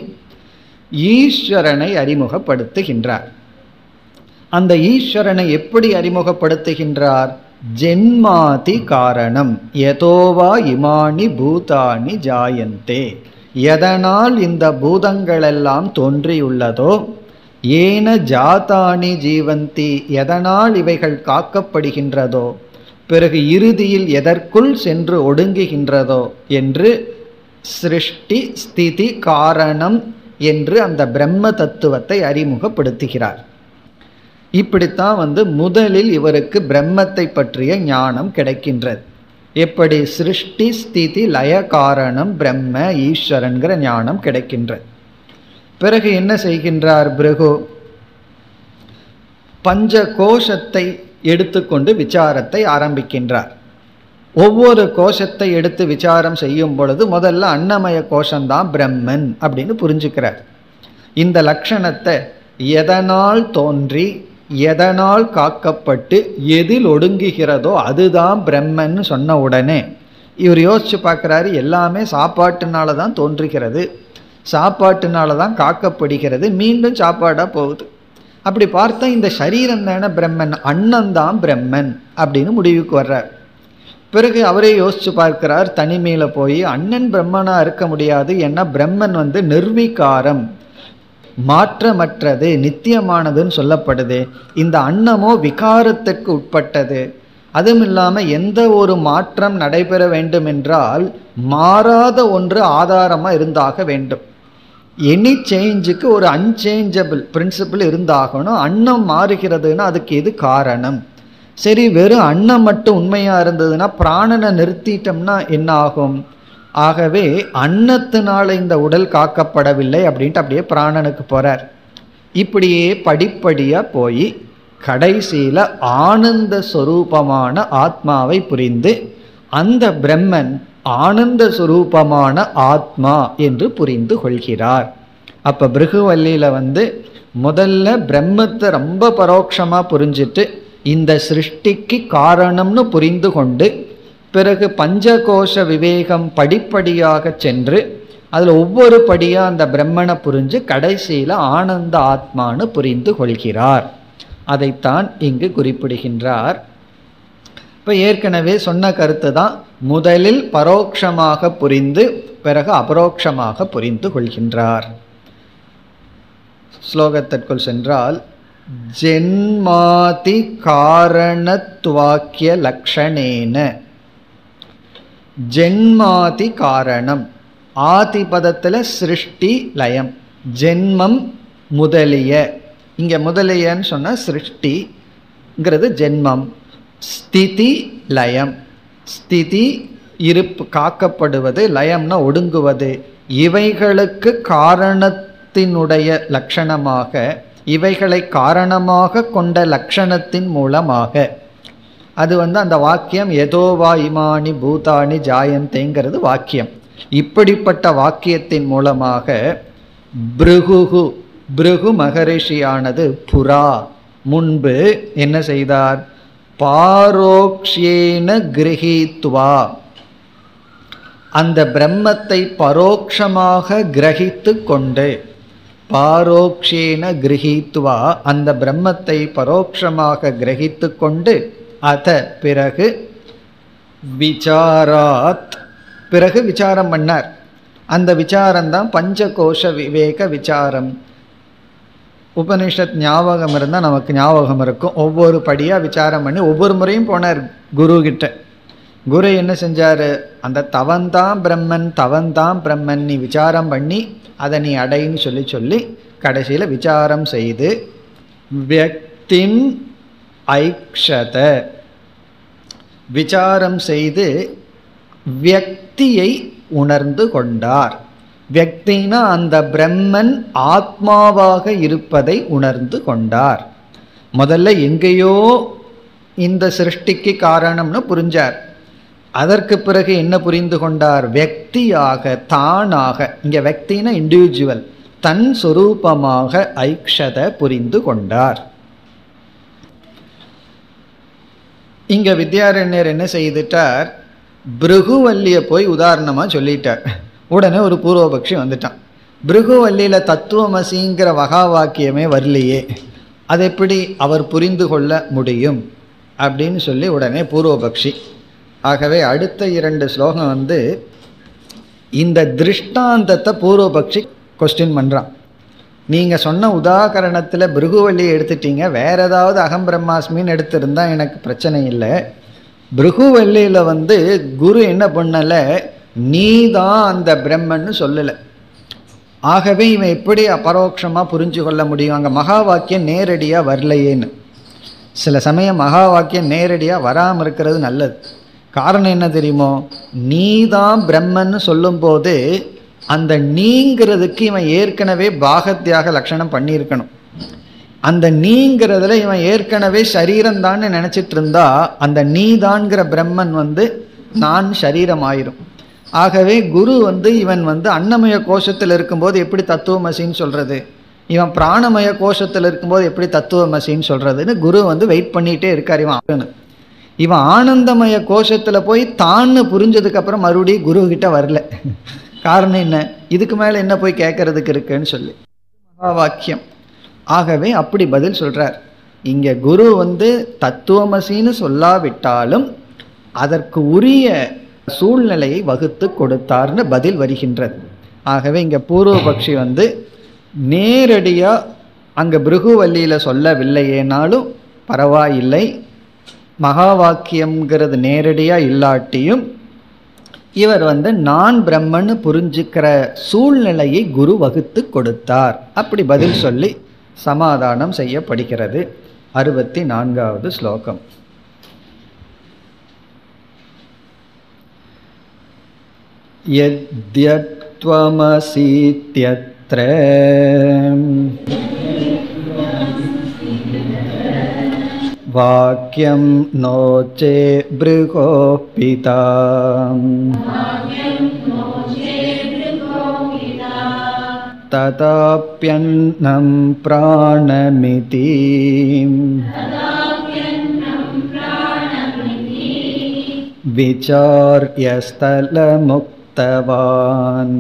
ஈஸ்வரனை அறிமுகப்படுத்துகின்றார் அந்த ஈஸ்வரனை எப்படி அறிமுகப்படுத்துகின்றார் ஜென்மாதி காரணம் எதோவா இமானி பூதானி ஜாயந்தே எதனால் இந்த பூதங்களெல்லாம் தோன்றியுள்ளதோ ஏன ஜாதானி ஜீவந்தி எதனால் இவைகள் காக்கப்படுகின்றதோ பிறகு இறுதியில் எதற்குள் சென்று ஒடுங்குகின்றதோ என்று சிருஷ்டி ஸ்திதி காரணம் என்று அந்த பிரம்ம தத்துவத்தை அறிமுகப்படுத்துகிறார் இப்படித்தான் வந்து முதலில் இவருக்கு பிரம்மத்தை பற்றிய ஞானம் கிடைக்கின்றது எப்படி சிருஷ்டி ஸ்திதி லய காரணம் பிரம்ம ஈஸ்வரன்கிற ஞானம் கிடைக்கின்றது பிறகு என்ன செய்கின்றார் பிருகு பஞ்ச கோஷத்தை எடுத்துக்கொண்டு விசாரத்தை ஆரம்பிக்கின்றார் ஒவ்வொரு கோஷத்தை எடுத்து விசாரம் செய்யும் பொழுது முதல்ல அன்னமய கோஷம்தான் பிரம்மன் அப்படின்னு புரிஞ்சுக்கிறார் இந்த லட்சணத்தை எதனால் தோன்றி எதனால் காக்கப்பட்டு எதில் ஒடுங்குகிறதோ அதுதான் பிரம்மன்னு சொன்ன உடனே இவர் யோசிச்சு பார்க்குறாரு எல்லாமே சாப்பாட்டுனால தான் தோன்றுகிறது சாப்பாட்டுனால தான் காக்கப்படுகிறது மீண்டும் சாப்பாடாக போகுது அப்படி பார்த்தா இந்த சரீரம் தானே பிரம்மன் அன்னம்தான் பிரம்மன் அப்படின்னு முடிவுக்கு வர்றார் பிறகு அவரே யோசிச்சு பார்க்கிறார் தனிமையில் போய் அண்ணன் பிரம்மனாக இருக்க முடியாது ஏன்னா பிரம்மன் வந்து நிர்வீகாரம் மாற்றமற்றது நித்தியமானதுன்னு சொல்லப்படுது இந்த அன்னமோ விகாரத்துக்கு உட்பட்டது அதுவும் இல்லாமல் எந்த ஒரு மாற்றம் நடைபெற வேண்டும் என்றால் மாறாத ஒன்று ஆதாரமாக இருந்தாக வேண்டும் எனி சேஞ்சுக்கு ஒரு அன்சேஞ்சபிள் பிரின்சிபிள் இருந்தாகணும் அன்னம் மாறுகிறதுனா அதுக்கு எது காரணம் சரி வெறும் அன்னம் மட்டும் உண்மையாக இருந்ததுன்னா பிராணனை நிறுத்திட்டோம்னா என்ன ஆகும் ஆகவே அன்னத்தினால இந்த உடல் காக்கப்படவில்லை அப்படின்ட்டு அப்படியே பிராணனுக்கு போகிறார் இப்படியே படிப்படியாக போய் கடைசியில் ஆனந்த ஸ்வரூபமான ஆத்மாவை புரிந்து அந்த பிரம்மன் ஆனந்த சுரூபமான ஆத்மா என்று புரிந்து கொள்கிறார் அப்போ பிருகுவல்லியில் வந்து முதல்ல பிரம்மத்தை ரொம்ப பரோட்சமாக புரிஞ்சிட்டு இந்த சிருஷ்டிக்கு காரணம்னு புரிந்து கொண்டு பிறகு பஞ்சகோஷ விவேகம் படிப்படியாக சென்று அதில் ஒவ்வொரு படியாக அந்த பிரம்மனை புரிஞ்சு கடைசியில் ஆனந்த ஆத்மான்னு புரிந்து கொள்கிறார் அதைத்தான் இங்கு குறிப்பிடுகின்றார் இப்போ ஏற்கனவே சொன்ன கருத்து தான் முதலில் பரோட்சமாக புரிந்து பிறகு அபரோக்ஷமாக புரிந்து கொள்கின்றார் ஸ்லோகத்திற்குள் சென்றால் ஜென்மாதி காரணத்துவாக்கிய லக்ஷணேன ஜென்மாதி காரணம் ஆதி பதத்தில் சிருஷ்டி லயம் ஜென்மம் முதலிய இங்கே முதலியன்னு சொன்னால் சிருஷ்டிங்கிறது ஜென்மம் ஸ்திதி லயம் ஸ்திதி இருப்பு காக்கப்படுவது லயம்னா ஒடுங்குவது இவைகளுக்கு காரணத்தினுடைய லட்சணமாக இவைகளை காரணமாக கொண்ட லட்சணத்தின் மூலமாக அது வந்து அந்த வாக்கியம் எதோவா இமானி பூதானி ஜாயந்தேங்கிறது வாக்கியம் இப்படிப்பட்ட வாக்கியத்தின் மூலமாக பிருகுகு பிருகு மகரிஷியானது புறா முன்பு என்ன செய்தார் பாரோக்ஷேன கிரகித்வா அந்த பிரம்மத்தை பரோக்ஷமாக கிரகித்து கொண்டு பாரோக்ஷேன கிரகித்வா அந்த பிரம்மத்தை பரோக்ஷமாக கிரகித்து கொண்டு அத பிறகு விசாராத் பிறகு விசாரம் பண்ணார் அந்த விசாரம்தான் பஞ்சகோஷ விவேக விசாரம் உபனிஷத் ஞாபகம் இருந்தால் நமக்கு ஞாபகம் இருக்கும் ஒவ்வொரு படியாக விசாரம் பண்ணி ஒவ்வொரு முறையும் போனார் குரு கிட்ட குரு என்ன செஞ்சார் அந்த தவன்தான் பிரம்மன் தவன்தான் பிரம்மன் நீ விசாரம் பண்ணி அதை நீ அடைன்னு சொல்லி சொல்லி கடைசியில் விசாரம் செய்து வியக்தின் ஐக்ஷத விசாரம் செய்து வியக்தியை உணர்ந்து கொண்டார் வியக்தினா அந்த பிரம்மன் ஆத்மாவாக இருப்பதை உணர்ந்து கொண்டார் முதல்ல எங்கேயோ இந்த சிருஷ்டிக்கு காரணம்னு புரிஞ்சார் அதற்கு பிறகு என்ன புரிந்து கொண்டார் வெக்தியாக தானாக இங்க வெக்தினா இண்டிவிஜுவல் தன் சொரூபமாக ஐக்ஷத புரிந்து கொண்டார் இங்க வித்யாரண்யர் என்ன செய்துட்டார் பிருகுவல்லியை போய் உதாரணமாக சொல்லிட்டார் உடனே ஒரு பூர்வபக்ஷி வந்துட்டான் பிருகுவல்லியில் தத்துவமசிங்கிற மகா வாக்கியமே வரலையே அது எப்படி அவர் புரிந்து கொள்ள முடியும் அப்படின்னு சொல்லி உடனே பூர்வபக்ஷி ஆகவே அடுத்த இரண்டு ஸ்லோகம் வந்து இந்த திருஷ்டாந்தத்தை பூர்வபக்ஷி கொஸ்டின் பண்ணுறான் நீங்கள் சொன்ன உதாகரணத்தில் பிருகுவல்லியை எடுத்துட்டீங்க வேற ஏதாவது அகம் பிரம்மாஸ்மின்னு எடுத்திருந்தா எனக்கு பிரச்சனை இல்லை பிருகுவல்லியில் வந்து குரு என்ன பண்ணலை நீ தான் அந்த பிரம்மன்னு சொல்லலை ஆகவே இவன் எப்படி அபரோக்ஷமாக புரிஞ்சு கொள்ள முடியும் அங்கே மகா வாக்கியம் நேரடியாக வரலையேன்னு சில சமயம் மகா வாக்கியம் நேரடியாக வராமல் இருக்கிறது நல்லது காரணம் என்ன தெரியுமோ நீ தான் பிரம்மன்னு சொல்லும்போது அந்த நீங்கிறதுக்கு இவன் ஏற்கனவே பாகத்தியாக லட்சணம் பண்ணியிருக்கணும் அந்த நீங்கிறதுல இவன் ஏற்கனவே சரீரம் தான் நினைச்சிட்டு இருந்தா அந்த நீதான்கிற பிரம்மன் வந்து நான் சரீரம் ஆயிரும் ஆகவே குரு வந்து இவன் வந்து அன்னமய கோஷத்தில் இருக்கும்போது எப்படி தத்துவமசின்னு சொல்றது இவன் பிராணமய கோஷத்தில் இருக்கும்போது எப்படி தத்துவமசின்னு சொல்றதுன்னு குரு வந்து வெயிட் பண்ணிட்டே இருக்கார் இவன் ஆகணும் இவன் ஆனந்தமய கோஷத்தில் போய் தான்னு புரிஞ்சதுக்கு அப்புறம் மறுபடியும் குரு கிட்ட வரல காரணம் என்ன இதுக்கு மேலே என்ன போய் கேட்கறதுக்கு இருக்குன்னு சொல்லி மகா வாக்கியம் ஆகவே அப்படி பதில் சொல்றார் இங்க குரு வந்து தத்துவமசின்னு சொல்லாவிட்டாலும் அதற்கு உரிய சூழ்நிலையை வகுத்து கொடுத்தார்னு பதில் வருகின்றது ஆகவே இங்க பூர்வபக்ஷி வந்து நேரடியா அங்க பிருகுவல்லியில சொல்லவில்லையேனாலும் பரவாயில்லை மகா வாக்கியம்ங்கிறது நேரடியா இல்லாட்டியும் இவர் வந்து நான் பிரம்மன்னு புரிஞ்சுக்கிற சூழ்நிலையை குரு வகுத்து கொடுத்தார் அப்படி பதில் சொல்லி சமாதானம் செய்யப்படுகிறது அறுபத்தி நான்காவது ஸ்லோகம் यद्यत्वमसीत्यत्र वाक्यं नो चे भृगोपिता तथाप्यन्नं प्राणमिति विचार्य स्थलमुक्तवान्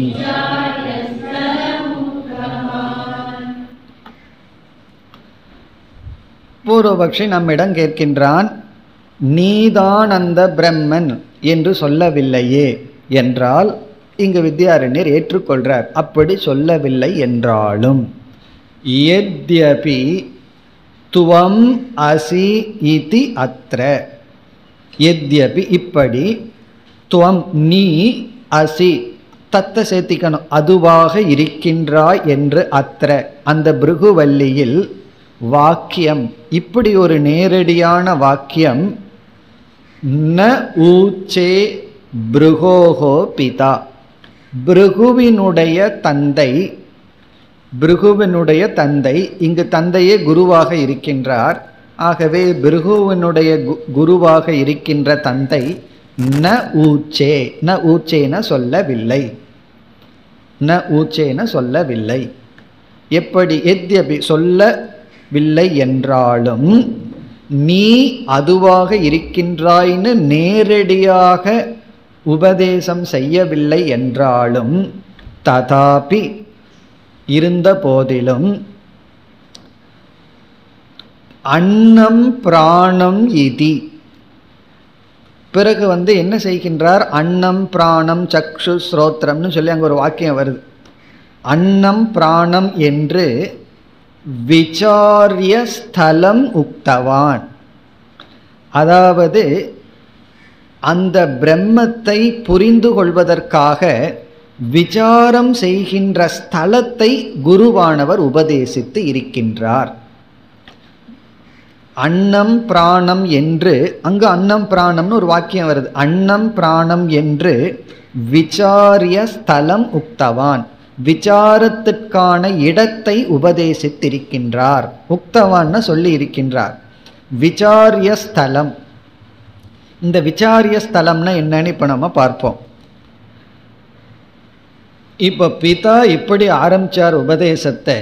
பூர்வபக்ஷி நம்மிடம் கேட்கின்றான் நீதான் அந்த பிரம்மன் என்று சொல்லவில்லையே என்றால் இங்கு வித்யாரண்யர் ஏற்றுக்கொள்றார் அப்படி சொல்லவில்லை என்றாலும் எத்யபி துவம் அசி இதி அத்ர எத்யபி இப்படி துவம் நீ அசி தத்த சேர்த்திக்கணும் அதுவாக இருக்கின்றாய் என்று அத்ர அந்த பிருகுவல்லியில் வாக்கியம் இப்படி ஒரு நேரடியான வாக்கியம் ந ஊச்சே பிருகோகோ பிதா பிருகுவினுடைய தந்தை பிருகுவினுடைய தந்தை இங்கு தந்தையே குருவாக இருக்கின்றார் ஆகவே பிருகுவினுடைய கு- குருவாக இருக்கின்ற தந்தை ந ஊச்சே ந ஊச்சேன சொல்லவில்லை ந ஊச்சேன சொல்லவில்லை எப்படி எத்யபி சொல்லவில்லை என்றாலும் நீ அதுவாக இருக்கின்றாய்னு நேரடியாக உபதேசம் செய்யவில்லை என்றாலும் ததாபி இருந்த போதிலும் அன்னம் பிராணம் இதி பிறகு வந்து என்ன செய்கின்றார் அன்னம் பிராணம் சக்ஷு ஸ்ரோத்திரம்னு சொல்லி அங்கே ஒரு வாக்கியம் வருது அன்னம் பிராணம் என்று விசாரிய ஸ்தலம் உக்தவான் அதாவது அந்த பிரம்மத்தை புரிந்து கொள்வதற்காக விசாரம் செய்கின்ற ஸ்தலத்தை குருவானவர் உபதேசித்து இருக்கின்றார் அன்னம் பிராணம் என்று அங்கு அன்னம் பிராணம்னு ஒரு வாக்கியம் வருது அன்னம் பிராணம் என்று விசாரிய ஸ்தலம் உக்தவான் விசாரத்திற்கான இடத்தை உபதேசித்திருக்கின்றார் உக்தவான்னு சொல்லி இருக்கின்றார் விசாரிய ஸ்தலம் இந்த விசாரிய ஸ்தலம்னா என்னன்னு இப்போ நம்ம பார்ப்போம் இப்போ பிதா இப்படி ஆரம்பிச்சார் உபதேசத்தை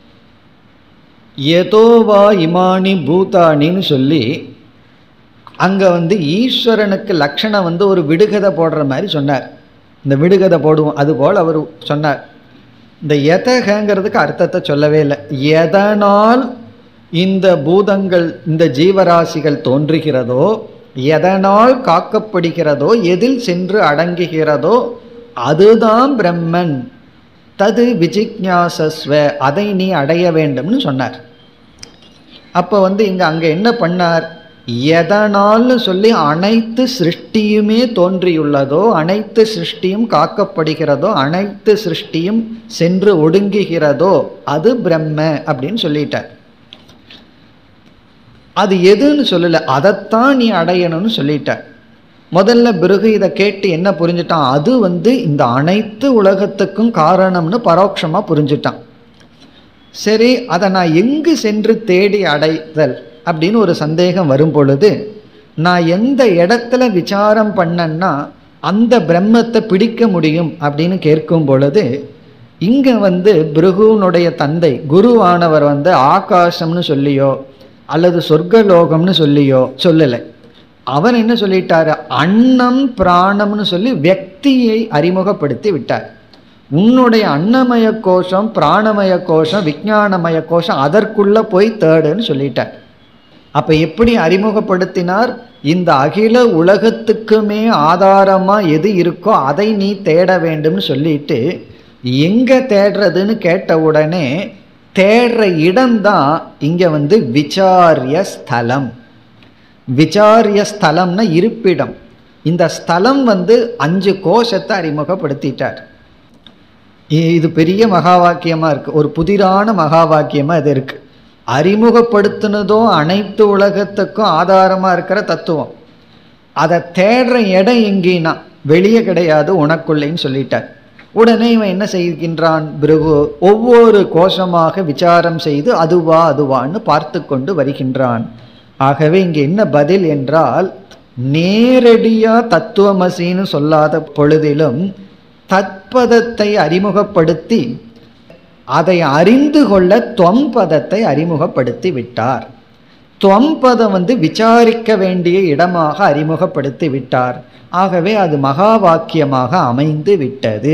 எதோவா இமானி பூதானின்னு சொல்லி அங்கே வந்து ஈஸ்வரனுக்கு லட்சணம் வந்து ஒரு விடுகதை போடுற மாதிரி சொன்னார் இந்த விடுகதை போடுவோம் அதுபோல் அவர் சொன்னார் இந்த எதகங்கிறதுக்கு அர்த்தத்தை சொல்லவே இல்லை எதனால் இந்த பூதங்கள் இந்த ஜீவராசிகள் தோன்றுகிறதோ எதனால் காக்கப்படுகிறதோ எதில் சென்று அடங்குகிறதோ அதுதான் பிரம்மன் தது விஜிக்ஞாசஸ்வ அதை நீ அடைய வேண்டும்னு சொன்னார் அப்போ வந்து இங்க அங்க என்ன பண்ணார் எதனால்னு சொல்லி அனைத்து சிருஷ்டியுமே தோன்றியுள்ளதோ அனைத்து சிருஷ்டியும் காக்கப்படுகிறதோ அனைத்து சிருஷ்டியும் சென்று ஒடுங்குகிறதோ அது பிரம்ம அப்படின்னு சொல்லிட்டார் அது எதுன்னு சொல்லல அதைத்தான் நீ அடையணும்னு சொல்லிட்டார் முதல்ல பிருகு இதை கேட்டு என்ன புரிஞ்சுட்டான் அது வந்து இந்த அனைத்து உலகத்துக்கும் காரணம்னு பரோட்சமா புரிஞ்சுட்டான் சரி அதை நான் எங்கு சென்று தேடி அடைதல் அப்படின்னு ஒரு சந்தேகம் வரும் பொழுது நான் எந்த இடத்துல விசாரம் பண்ணேன்னா அந்த பிரம்மத்தை பிடிக்க முடியும் அப்படின்னு கேட்கும் பொழுது இங்க வந்து பிருகுனுடைய தந்தை குருவானவர் வந்து ஆகாசம்னு சொல்லியோ அல்லது சொர்க்கலோகம்னு சொல்லியோ சொல்லலை அவர் என்ன சொல்லிட்டாரு அன்னம் பிராணம்னு சொல்லி व्यक्தியை அறிமுகப்படுத்தி விட்டார் உன்னுடைய அன்னமய கோஷம் பிராணமய கோஷம் விஞ்ஞானமய கோஷம் அதற்குள்ள போய் தேடுன்னு சொல்லிட்டார் அப்ப எப்படி அறிமுகப்படுத்தினார் இந்த அகில உலகத்துக்குமே ஆதாரமா எது இருக்கோ அதை நீ தேட வேண்டும்னு சொல்லிட்டு எங்க தேடுறதுன்னு கேட்ட உடனே தேடுற இடம்தான் இங்க வந்து விசாரிய ஸ்தலம் விசாரிய ஸ்தலம்னா இருப்பிடம் இந்த ஸ்தலம் வந்து அஞ்சு கோஷத்தை அறிமுகப்படுத்திட்டார் இ- இது பெரிய மகா வாக்கியமா இருக்கு ஒரு புதிரான மகா வாக்கியமா இது இருக்கு அறிமுகப்படுத்தினதோ அனைத்து உலகத்துக்கும் ஆதாரமா இருக்கிற தத்துவம் அதை தேடுற இடம் எங்கேனா வெளியே கிடையாது உனக்குள்ளேன்னு சொல்லிட்டார் உடனே இவன் என்ன செய்கின்றான் பிருகு ஒவ்வொரு கோஷமாக விசாரம் செய்து அதுவா அதுவான்னு பார்த்து கொண்டு வருகின்றான் ஆகவே இங்கே என்ன பதில் என்றால் நேரடியா தத்துவமசின்னு சொல்லாத பொழுதிலும் தத்பதத்தை அறிமுகப்படுத்தி அதை அறிந்து கொள்ள தொம்பதத்தை அறிமுகப்படுத்தி விட்டார் தொம்பதம் வந்து விசாரிக்க வேண்டிய இடமாக அறிமுகப்படுத்தி விட்டார் ஆகவே அது மகா வாக்கியமாக அமைந்து விட்டது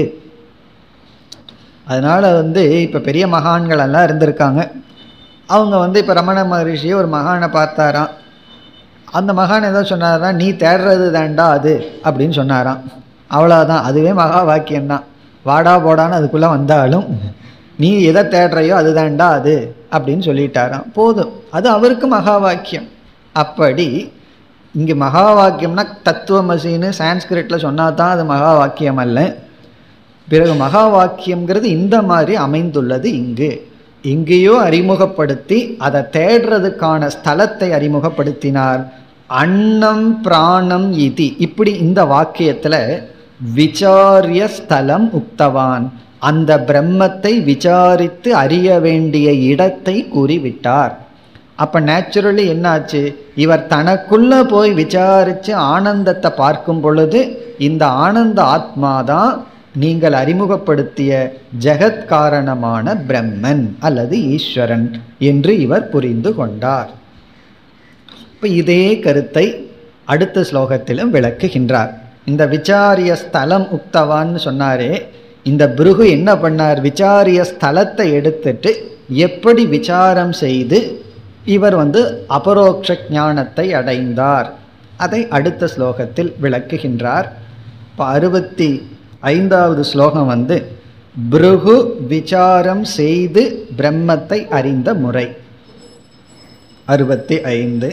அதனால வந்து இப்போ பெரிய மகான்கள் எல்லாம் இருந்திருக்காங்க அவங்க வந்து இப்போ ரமண மகரிஷியை ஒரு மகானை பார்த்தாராம் அந்த மகான் ஏதோ சொன்னாரா நீ தேடுறது தாண்டா அது அப்படின்னு சொன்னாராம் அவ்வளோதான் அதுவே மகா வாக்கியம்தான் வாடா போடான்னு அதுக்குள்ளே வந்தாலும் நீ எதை தேடுறையோ அதுதான்டா அது அப்படின்னு சொல்லிட்டாராம் போதும் அது அவருக்கு மகா வாக்கியம் அப்படி இங்கே மகா வாக்கியம்னா தத்துவமசின்னு சான்ஸ்கிரிட்டில் சொன்னா தான் அது மகா வாக்கியம் அல்ல பிறகு மகா வாக்கியம்ங்கிறது இந்த மாதிரி அமைந்துள்ளது இங்கு எங்கேயோ அறிமுகப்படுத்தி அதை தேடுறதுக்கான ஸ்தலத்தை அறிமுகப்படுத்தினார் அன்னம் பிராணம் இதி இப்படி இந்த வாக்கியத்துல விசாரிய ஸ்தலம் உக்தவான் அந்த பிரம்மத்தை விசாரித்து அறிய வேண்டிய இடத்தை கூறிவிட்டார் அப்ப நேச்சுரலி என்னாச்சு இவர் தனக்குள்ள போய் விசாரிச்சு ஆனந்தத்தை பார்க்கும் பொழுது இந்த ஆனந்த ஆத்மாதான் நீங்கள் அறிமுகப்படுத்திய ஜெகத் காரணமான பிரம்மன் அல்லது ஈஸ்வரன் என்று இவர் புரிந்து கொண்டார் இப்ப இதே கருத்தை அடுத்த ஸ்லோகத்திலும் விளக்குகின்றார் இந்த விசாரிய ஸ்தலம் உக்தவான்னு சொன்னாரே இந்த பிருகு என்ன பண்ணார் விசாரிய ஸ்தலத்தை எடுத்துட்டு எப்படி விசாரம் செய்து இவர் வந்து அபரோக்ஷ ஞானத்தை அடைந்தார் அதை அடுத்த ஸ்லோகத்தில் விளக்குகின்றார் இப்போ அறுபத்தி ஐந்தாவது ஸ்லோகம் வந்து பிருகு விசாரம் செய்து பிரம்மத்தை அறிந்த முறை அறுபத்தி ஐந்து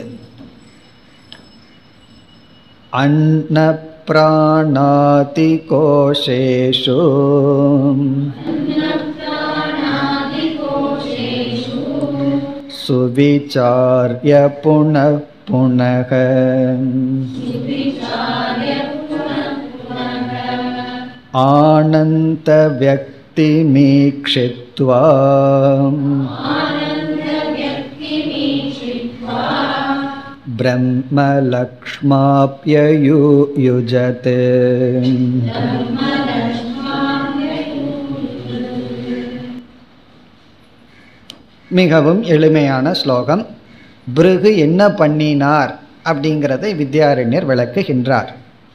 अन्नप्राणातिकोशेषु सुविचार्य पुनः पुनः आनन्तव्यक्तिमीक्षित्वा ब्रह्मलक्ष्माप्ययुयुजत् மிகவும் எளிமையான ஸ்லோகம் பிருகு என்ன பண்ணினார் அப்படிங்கிறதை வித்யாரண்யர் விளக்குகின்றார்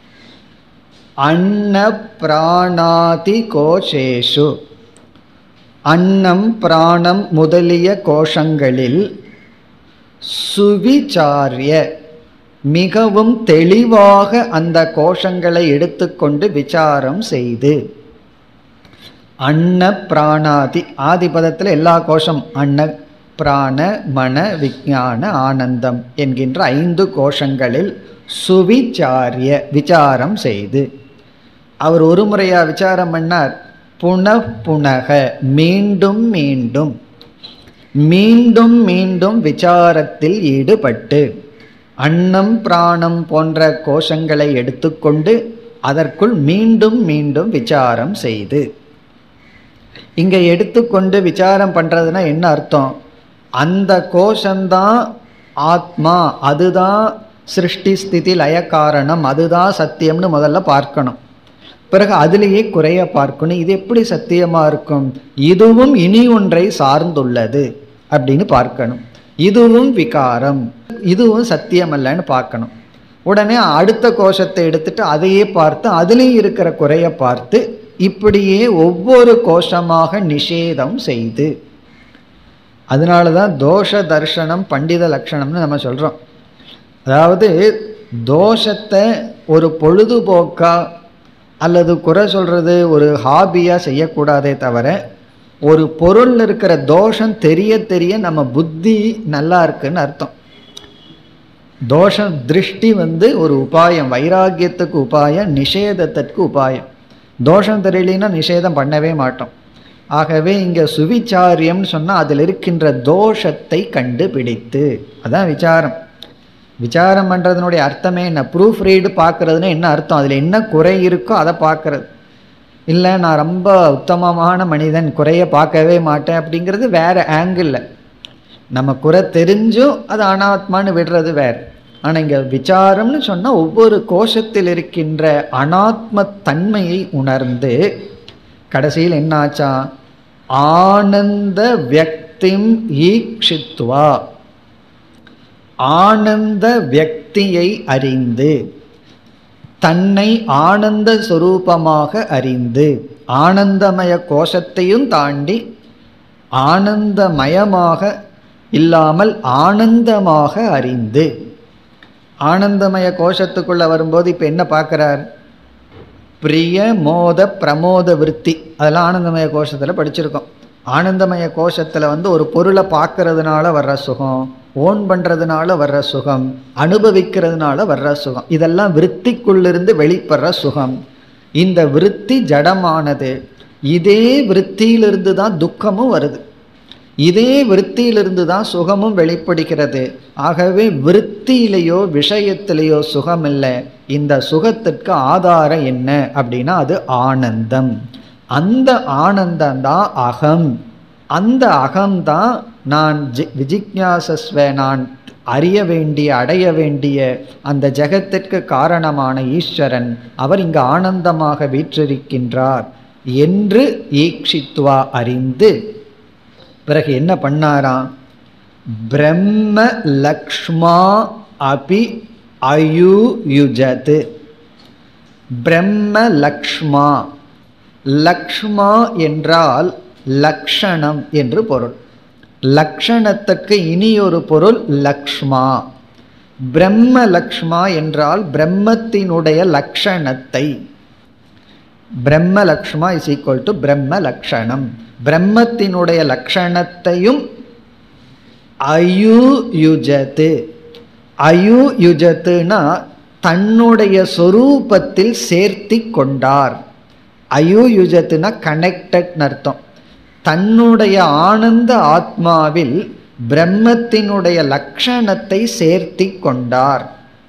அன்ன பிராணாதி கோஷேஷு அன்னம் பிராணம் முதலிய கோஷங்களில் சுவிச்சாரிய மிகவும் தெளிவாக அந்த கோஷங்களை எடுத்துக்கொண்டு விசாரம் செய்து அன்ன பிராணாதி ஆதிபதத்தில் எல்லா கோஷம் அன்ன பிராண மன விஞ்ஞான ஆனந்தம் என்கின்ற ஐந்து கோஷங்களில் சுவிச்சாரிய விசாரம் செய்து அவர் ஒரு முறையா விசாரம் பண்ணார் புன புனக மீண்டும் மீண்டும் மீண்டும் மீண்டும் விசாரத்தில் ஈடுபட்டு அன்னம் பிராணம் போன்ற கோஷங்களை எடுத்துக்கொண்டு அதற்குள் மீண்டும் மீண்டும் விசாரம் செய்து இங்க எடுத்துக்கொண்டு விசாரம் பண்றதுன்னா என்ன அர்த்தம் அந்த கோஷம்தான் ஆத்மா அதுதான் சிருஷ்டி ஸ்திதி லய காரணம் அதுதான் சத்தியம்னு முதல்ல பார்க்கணும் பிறகு அதிலேயே குறைய பார்க்கணும் இது எப்படி சத்தியமா இருக்கும் இதுவும் இனி ஒன்றை சார்ந்துள்ளது அப்படின்னு பார்க்கணும் இதுவும் விகாரம் இதுவும் சத்தியம் அல்லன்னு பார்க்கணும் உடனே அடுத்த கோஷத்தை எடுத்துட்டு அதையே பார்த்து அதுலேயும் இருக்கிற குறைய பார்த்து இப்படியே ஒவ்வொரு கோஷமாக நிஷேதம் செய்து அதனால தான் தோஷ தர்ஷனம் பண்டித லட்சணம்னு நம்ம சொல்கிறோம் அதாவது தோஷத்தை ஒரு பொழுதுபோக்கா அல்லது குறை சொல்கிறது ஒரு ஹாபியாக செய்யக்கூடாதே தவிர ஒரு பொருள் இருக்கிற தோஷம் தெரிய தெரிய நம்ம புத்தி நல்லா இருக்குன்னு அர்த்தம் தோஷம் திருஷ்டி வந்து ஒரு உபாயம் வைராக்கியத்துக்கு உபாயம் நிஷேதத்திற்கு உபாயம் தோஷம் தெரியலனா நிஷேதம் பண்ணவே மாட்டோம் ஆகவே இங்கே சுவிச்சாரியம்னு சொன்னால் அதில் இருக்கின்ற தோஷத்தை கண்டுபிடித்து அதான் விசாரம் விசாரம் பண்ணுறதுனுடைய அர்த்தமே என்ன ப்ரூஃப் ரீடு பார்க்குறதுன்னு என்ன அர்த்தம் அதில் என்ன குறை இருக்கோ அதை பார்க்குறது இல்லை நான் ரொம்ப உத்தமமான மனிதன் குறைய பார்க்கவே மாட்டேன் அப்படிங்கிறது வேற ஆங்கிளில் நம்ம குறை தெரிஞ்சும் அது அனாத்மான்னு விடுறது வேற ஆனால் இங்கே விசாரம்னு சொன்னால் ஒவ்வொரு கோஷத்தில் இருக்கின்ற அனாத்ம தன்மையை உணர்ந்து கடைசியில் என்னாச்சா ஆனந்த வியக்திம் ஈக்ஷித்வா ஆனந்த வியக்தியை அறிந்து தன்னை ஆனந்த சொரூபமாக அறிந்து ஆனந்தமய கோஷத்தையும் தாண்டி ஆனந்தமயமாக இல்லாமல் ஆனந்தமாக அறிந்து ஆனந்தமய கோஷத்துக்குள்ள வரும்போது இப்போ என்ன பார்க்குறார் பிரிய மோத பிரமோத விருத்தி அதெல்லாம் ஆனந்தமய கோஷத்தில் படிச்சிருக்கோம் ஆனந்தமய கோஷத்தில் வந்து ஒரு பொருளை பார்க்கறதுனால வர்ற சுகம் ஓன் பண்ணுறதுனால வர்ற சுகம் அனுபவிக்கிறதுனால வர்ற சுகம் இதெல்லாம் விற்த்திக்குள்ளிருந்து வெளிப்படுற சுகம் இந்த விருத்தி ஜடமானது இதே விற்த்தியிலிருந்து தான் துக்கமும் வருது இதே விற்த்தியிலிருந்து தான் சுகமும் வெளிப்படுகிறது ஆகவே விற்த்தியிலேயோ விஷயத்திலேயோ சுகம் இல்லை இந்த சுகத்திற்கு ஆதாரம் என்ன அப்படின்னா அது ஆனந்தம் அந்த ஆனந்தம் தான் அகம் அந்த அகம்தான் நான் ஜி விஜிக்ஞாசஸ்வ நான் அறிய வேண்டிய அடைய வேண்டிய அந்த ஜெகத்திற்கு காரணமான ஈஸ்வரன் அவர் இங்கு ஆனந்தமாக வீற்றிருக்கின்றார் என்று ஈக்ஷித்வா அறிந்து பிறகு என்ன பண்ணாராம் பிரம்ம லக்ஷ்மா அபி அயுயுஜத் பிரம்ம லக்ஷ்மா லக்ஷ்மா என்றால் லக்ஷணம் என்று பொருள் லக்ஷணத்துக்கு இனியொரு பொருள் லக்ஷ்மா பிரம்ம லக்ஷ்மா என்றால் பிரம்மத்தினுடைய லக்ஷணத்தை பிரம்ம லக்ஷ்மா இஸ் ஈக்குவல் டு பிரம்ம லக்ஷணம் பிரம்மத்தினுடைய லக்ஷணத்தையும் அயுயுஜத்து அயுயுஜத்துனா தன்னுடைய சொரூபத்தில் சேர்த்தி கொண்டார் அயுயுஜத்துனா கனெக்டட்னு அர்த்தம் தன்னுடைய ஆனந்த ஆத்மாவில் பிரம்மத்தினுடைய லக்ஷணத்தை சேர்த்தி கொண்டார்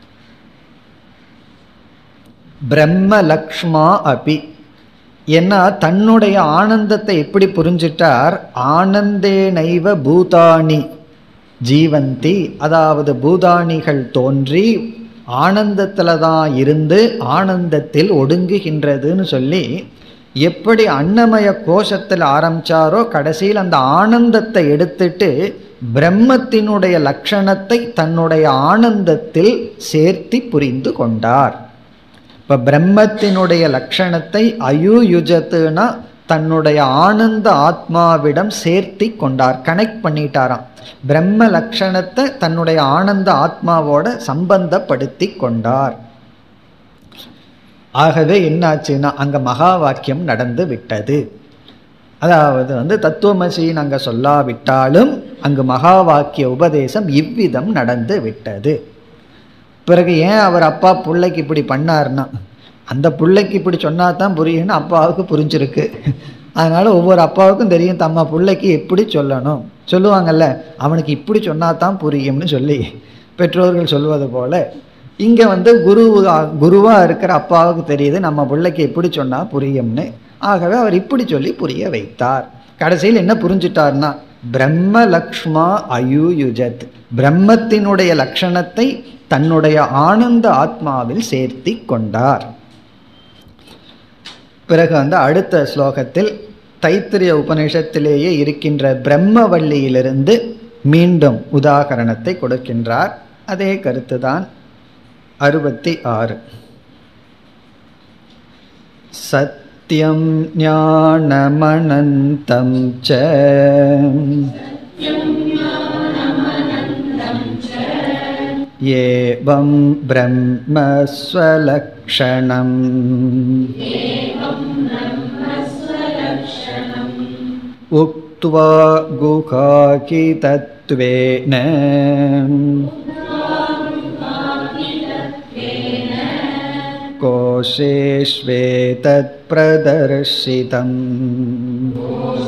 பிரம்ம லக்ஷ்மா அபி ஏன்னா தன்னுடைய ஆனந்தத்தை எப்படி புரிஞ்சிட்டார் ஆனந்தே நைவ பூதானி ஜீவந்தி அதாவது பூதானிகள் தோன்றி ஆனந்தத்தில் தான் இருந்து ஆனந்தத்தில் ஒடுங்குகின்றதுன்னு சொல்லி எப்படி அன்னமய கோஷத்தில் ஆரம்பிச்சாரோ கடைசியில் அந்த ஆனந்தத்தை எடுத்துட்டு பிரம்மத்தினுடைய லட்சணத்தை தன்னுடைய ஆனந்தத்தில் சேர்த்தி புரிந்து கொண்டார் இப்போ பிரம்மத்தினுடைய லட்சணத்தை அயுயுஜத்துனா தன்னுடைய ஆனந்த ஆத்மாவிடம் சேர்த்தி கொண்டார் கனெக்ட் பண்ணிட்டாராம் பிரம்ம லட்சணத்தை தன்னுடைய ஆனந்த ஆத்மாவோட சம்பந்தப்படுத்தி கொண்டார் ஆகவே என்னாச்சுன்னா அங்கே மகா வாக்கியம் நடந்து விட்டது அதாவது வந்து தத்துவமசின்னு அங்கே சொல்லாவிட்டாலும் அங்கு மகா வாக்கிய உபதேசம் இவ்விதம் நடந்து விட்டது பிறகு ஏன் அவர் அப்பா பிள்ளைக்கு இப்படி பண்ணார்னா அந்த பிள்ளைக்கு இப்படி சொன்னா தான் புரியும்னு அப்பாவுக்கு புரிஞ்சிருக்கு அதனால ஒவ்வொரு அப்பாவுக்கும் தெரியும் தம்ம பிள்ளைக்கு எப்படி சொல்லணும் சொல்லுவாங்கல்ல அவனுக்கு இப்படி சொன்னா தான் புரியும்னு சொல்லி பெற்றோர்கள் சொல்வது போல இங்கே வந்து குரு குருவாக இருக்கிற அப்பாவுக்கு தெரியுது நம்ம பிள்ளைக்கு எப்படி சொன்னால் புரியும்னு ஆகவே அவர் இப்படி சொல்லி புரிய வைத்தார் கடைசியில் என்ன புரிஞ்சிட்டார்னா பிரம்ம லக்ஷ்மா அயுயுஜத் பிரம்மத்தினுடைய லட்சணத்தை தன்னுடைய ஆனந்த ஆத்மாவில் சேர்த்தி கொண்டார் பிறகு வந்து அடுத்த ஸ்லோகத்தில் தைத்திரிய உபநிஷத்திலேயே இருக்கின்ற பிரம்மவல்லியிலிருந்து மீண்டும் உதாகரணத்தை கொடுக்கின்றார் அதே கருத்துதான் அறுபத்தி ஆறு சத்யம் ஞானமனந்தம் ச ஏவம் பிரம்மஸ்வலக்ஷணம் उक्त्वा गुहाकितत्वेन कोशेष्वेतत्प्रदर्शितम्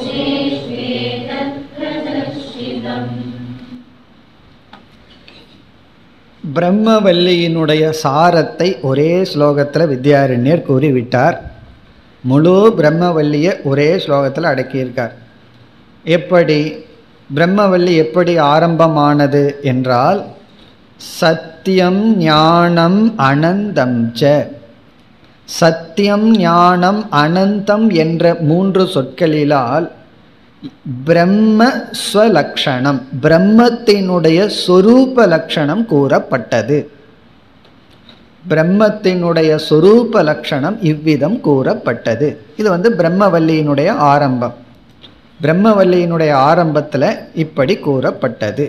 பிரம்மவல்லியினுடைய சாரத்தை ஒரே ஸ்லோகத்தில் வித்யாரண்யர் கூறிவிட்டார் முழு பிரம்மவல்லியை ஒரே ஸ்லோகத்தில் அடக்கியிருக்கார் எப்படி பிரம்மவல்லி எப்படி ஆரம்பமானது என்றால் சத்தியம் ஞானம் அனந்தம் ச சத்தியம் ஞானம் அனந்தம் என்ற மூன்று சொற்களிலால் பிரம்ம ஸ்வலக்ஷணம் பிரம்மத்தினுடைய சொரூப லட்சணம் கூறப்பட்டது பிரம்மத்தினுடைய சொரூப லட்சணம் இவ்விதம் கூறப்பட்டது இது வந்து பிரம்மவல்லியினுடைய ஆரம்பம் பிரம்மவல்லியினுடைய ஆரம்பத்தில் இப்படி கூறப்பட்டது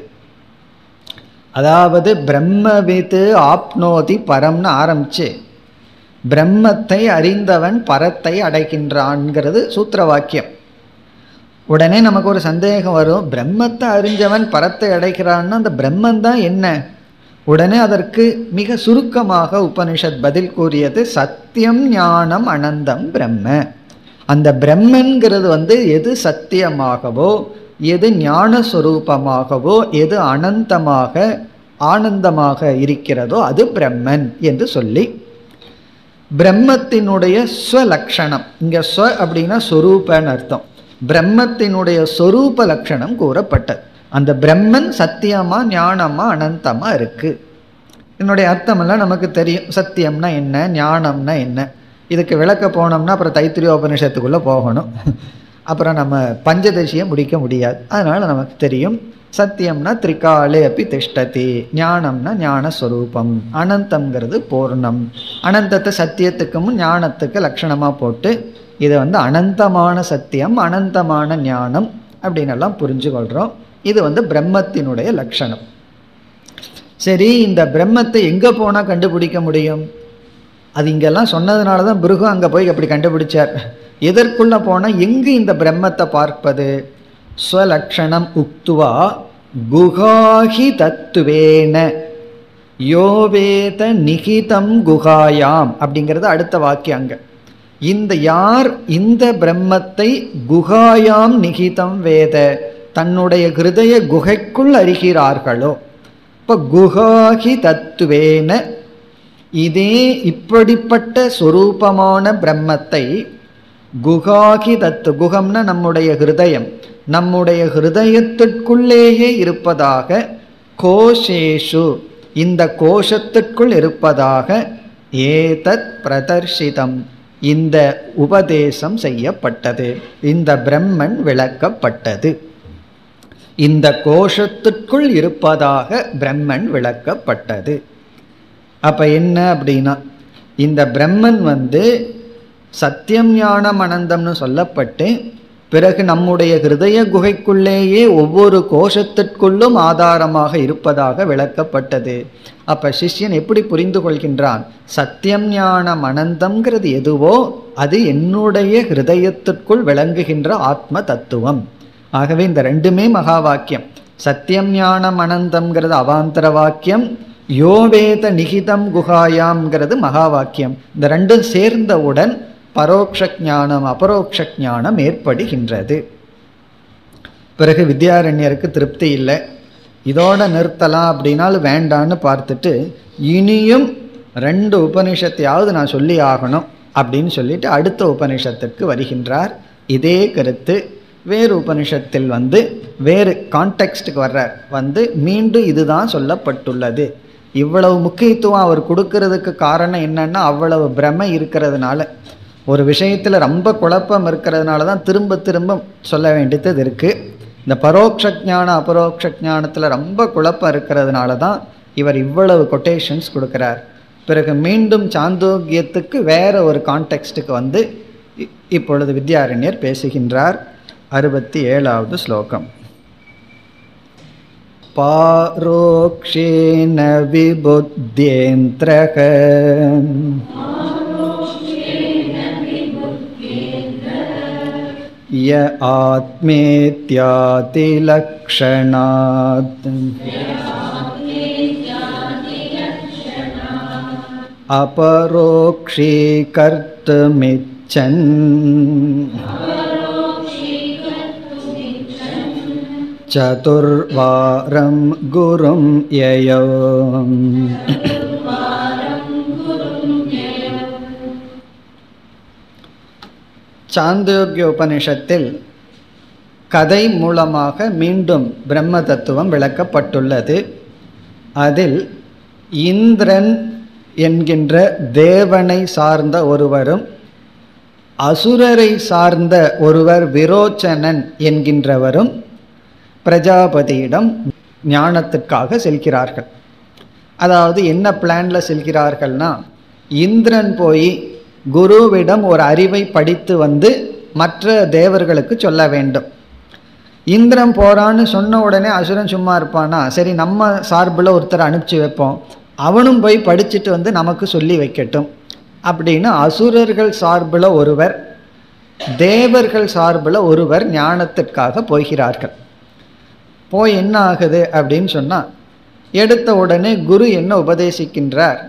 அதாவது பிரம்மவிது ஆப்னோதி பரம்னு ஆரம்பிச்சு பிரம்மத்தை அறிந்தவன் பரத்தை அடைகின்றான்ங்கிறது சூத்திர வாக்கியம் உடனே நமக்கு ஒரு சந்தேகம் வரும் பிரம்மத்தை அறிஞ்சவன் பரத்தை அடைக்கிறான்னா அந்த பிரம்மன் தான் என்ன உடனே அதற்கு மிக சுருக்கமாக உபனிஷத் பதில் கூறியது சத்தியம் ஞானம் அனந்தம் பிரம்ம அந்த பிரம்மன்கிறது வந்து எது சத்தியமாகவோ எது ஞானஸ்வரூபமாகவோ எது அனந்தமாக ஆனந்தமாக இருக்கிறதோ அது பிரம்மன் என்று சொல்லி பிரம்மத்தினுடைய ஸ்வலக்ஷணம் இங்கே ஸ்வ அப்படின்னா சொரூபன்னு அர்த்தம் பிரம்மத்தினுடைய சொரூப லட்சணம் கூறப்பட்டது அந்த பிரம்மன் சத்தியமா ஞானமா அனந்தமா இருக்கு இதனுடைய அர்த்தமெல்லாம் நமக்கு தெரியும் சத்தியம்னா என்ன ஞானம்னா என்ன இதுக்கு விளக்க போனோம்னா அப்புறம் தைத்திரியோபனிஷத்துக்குள்ளே போகணும் அப்புறம் நம்ம பஞ்சதசியை முடிக்க முடியாது அதனால் நமக்கு தெரியும் சத்தியம்னா திரிகாலே அப்படி திஷ்டதி ஞானம்னா ஞானஸ்வரூபம் அனந்தம்ங்கிறது பூர்ணம் அனந்தத்தை சத்தியத்துக்கும் ஞானத்துக்கு லட்சணமாக போட்டு இதை வந்து அனந்தமான சத்தியம் அனந்தமான ஞானம் அப்படின்னு எல்லாம் புரிஞ்சு கொள்கிறோம் இது வந்து பிரம்மத்தினுடைய லட்சணம் சரி இந்த பிரம்மத்தை எங்கே போனால் கண்டுபிடிக்க முடியும் அது இங்கெல்லாம் சொன்னதுனால தான் பிருகு அங்கே போய் அப்படி கண்டுபிடிச்சார் எதற்குள்ளே போனால் எங்கு இந்த பிரம்மத்தை பார்ப்பது ஸ்வலக்ஷணம் உக்துவா குகாஹி தத்துவேன யோவேத நிகிதம் குகாயாம் அப்படிங்கிறது அடுத்த வாக்கியம் அங்க இந்த யார் இந்த பிரம்மத்தை குகாயாம் நிகிதம் வேத தன்னுடைய ஹிருதய குகைக்குள் அறிகிறார்களோ இப்போ குகாஹி தத்துவேன இதே இப்படிப்பட்ட சொரூபமான பிரம்மத்தை குகாகி தத்து குகம்னா நம்முடைய ஹிருதயம் நம்முடைய ஹிருதயத்திற்குள்ளேயே இருப்பதாக கோஷேஷு இந்த கோஷத்திற்குள் இருப்பதாக ஏதத் பிரதர்ஷிதம் இந்த உபதேசம் செய்யப்பட்டது இந்த பிரம்மன் விளக்கப்பட்டது இந்த கோஷத்திற்குள் இருப்பதாக பிரம்மன் விளக்கப்பட்டது அப்ப என்ன அப்படின்னா இந்த பிரம்மன் வந்து சத்தியம் ஞானம் அனந்தம்னு சொல்லப்பட்டு பிறகு நம்முடைய ஹிருதய குகைக்குள்ளேயே ஒவ்வொரு கோஷத்திற்குள்ளும் ஆதாரமாக இருப்பதாக விளக்கப்பட்டது அப்ப சிஷ்யன் எப்படி புரிந்து கொள்கின்றான் சத்தியம் ஞானம் அனந்தம்ங்கிறது எதுவோ அது என்னுடைய ஹிருதயத்திற்குள் விளங்குகின்ற ஆத்ம தத்துவம் ஆகவே இந்த ரெண்டுமே மகா வாக்கியம் சத்தியம் ஞானம் அனந்தம்ங்கிறது அவாந்தர வாக்கியம் யோவேத நிகிதம் குகாயாம்ங்கிறது மகா வாக்கியம் இந்த ரெண்டும் சேர்ந்தவுடன் பரோக்ஷ ஞானம் அபரோக்ஷ ஞானம் ஏற்படுகின்றது பிறகு வித்யாரண்யருக்கு திருப்தி இல்லை இதோட நிறுத்தலாம் அப்படின்னாலும் வேண்டான்னு பார்த்துட்டு இனியும் ரெண்டு உபனிஷத்தையாவது நான் சொல்லி ஆகணும் அப்படின்னு சொல்லிட்டு அடுத்த உபனிஷத்திற்கு வருகின்றார் இதே கருத்து வேறு உபனிஷத்தில் வந்து வேறு கான்டெக்ஸ்டுக்கு வர்றார் வந்து மீண்டும் இதுதான் சொல்லப்பட்டுள்ளது இவ்வளவு முக்கியத்துவம் அவர் கொடுக்கறதுக்கு காரணம் என்னன்னா அவ்வளவு பிரமை இருக்கிறதுனால ஒரு விஷயத்தில் ரொம்ப குழப்பம் இருக்கிறதுனால தான் திரும்ப திரும்ப சொல்ல வேண்டியது இருக்குது இந்த பரோட்ச ஞான அபரோக்ஷ ஞானத்தில் ரொம்ப குழப்பம் இருக்கிறதுனால தான் இவர் இவ்வளவு கொட்டேஷன்ஸ் கொடுக்குறார் பிறகு மீண்டும் சாந்தோக்கியத்துக்கு வேற ஒரு கான்டெக்ஸ்டுக்கு வந்து இ- இப்பொழுது வித்யாரண்யர் பேசுகின்றார் அறுபத்தி ஏழாவது ஸ்லோகம் பாரோக்ஷேன விபுத்தியேந்திரக य आत्मेत्यातिलक्षणात् अपरोक्षीकर्तुमिच्छन् चतुर्वारं गुरुं ययौ சாந்தோக்கிய உபனிஷத்தில் கதை மூலமாக மீண்டும் பிரம்ம தத்துவம் விளக்கப்பட்டுள்ளது அதில் இந்திரன் என்கின்ற தேவனை சார்ந்த ஒருவரும் அசுரரை சார்ந்த ஒருவர் விரோச்சனன் என்கின்றவரும் பிரஜாபதியிடம் ஞானத்திற்காக செல்கிறார்கள் அதாவது என்ன பிளான்ல செல்கிறார்கள்னா இந்திரன் போய் குருவிடம் ஒரு அறிவை படித்து வந்து மற்ற தேவர்களுக்கு சொல்ல வேண்டும் இந்திரன் போறான்னு சொன்ன உடனே அசுரன் சும்மா இருப்பானா சரி நம்ம சார்பில் ஒருத்தர் அனுப்பிச்சு வைப்போம் அவனும் போய் படிச்சுட்டு வந்து நமக்கு சொல்லி வைக்கட்டும் அப்படின்னு அசுரர்கள் சார்பில் ஒருவர் தேவர்கள் சார்பில் ஒருவர் ஞானத்திற்காக போகிறார்கள் போய் என்ன ஆகுது அப்படின்னு சொன்னால் எடுத்த உடனே குரு என்ன உபதேசிக்கின்றார்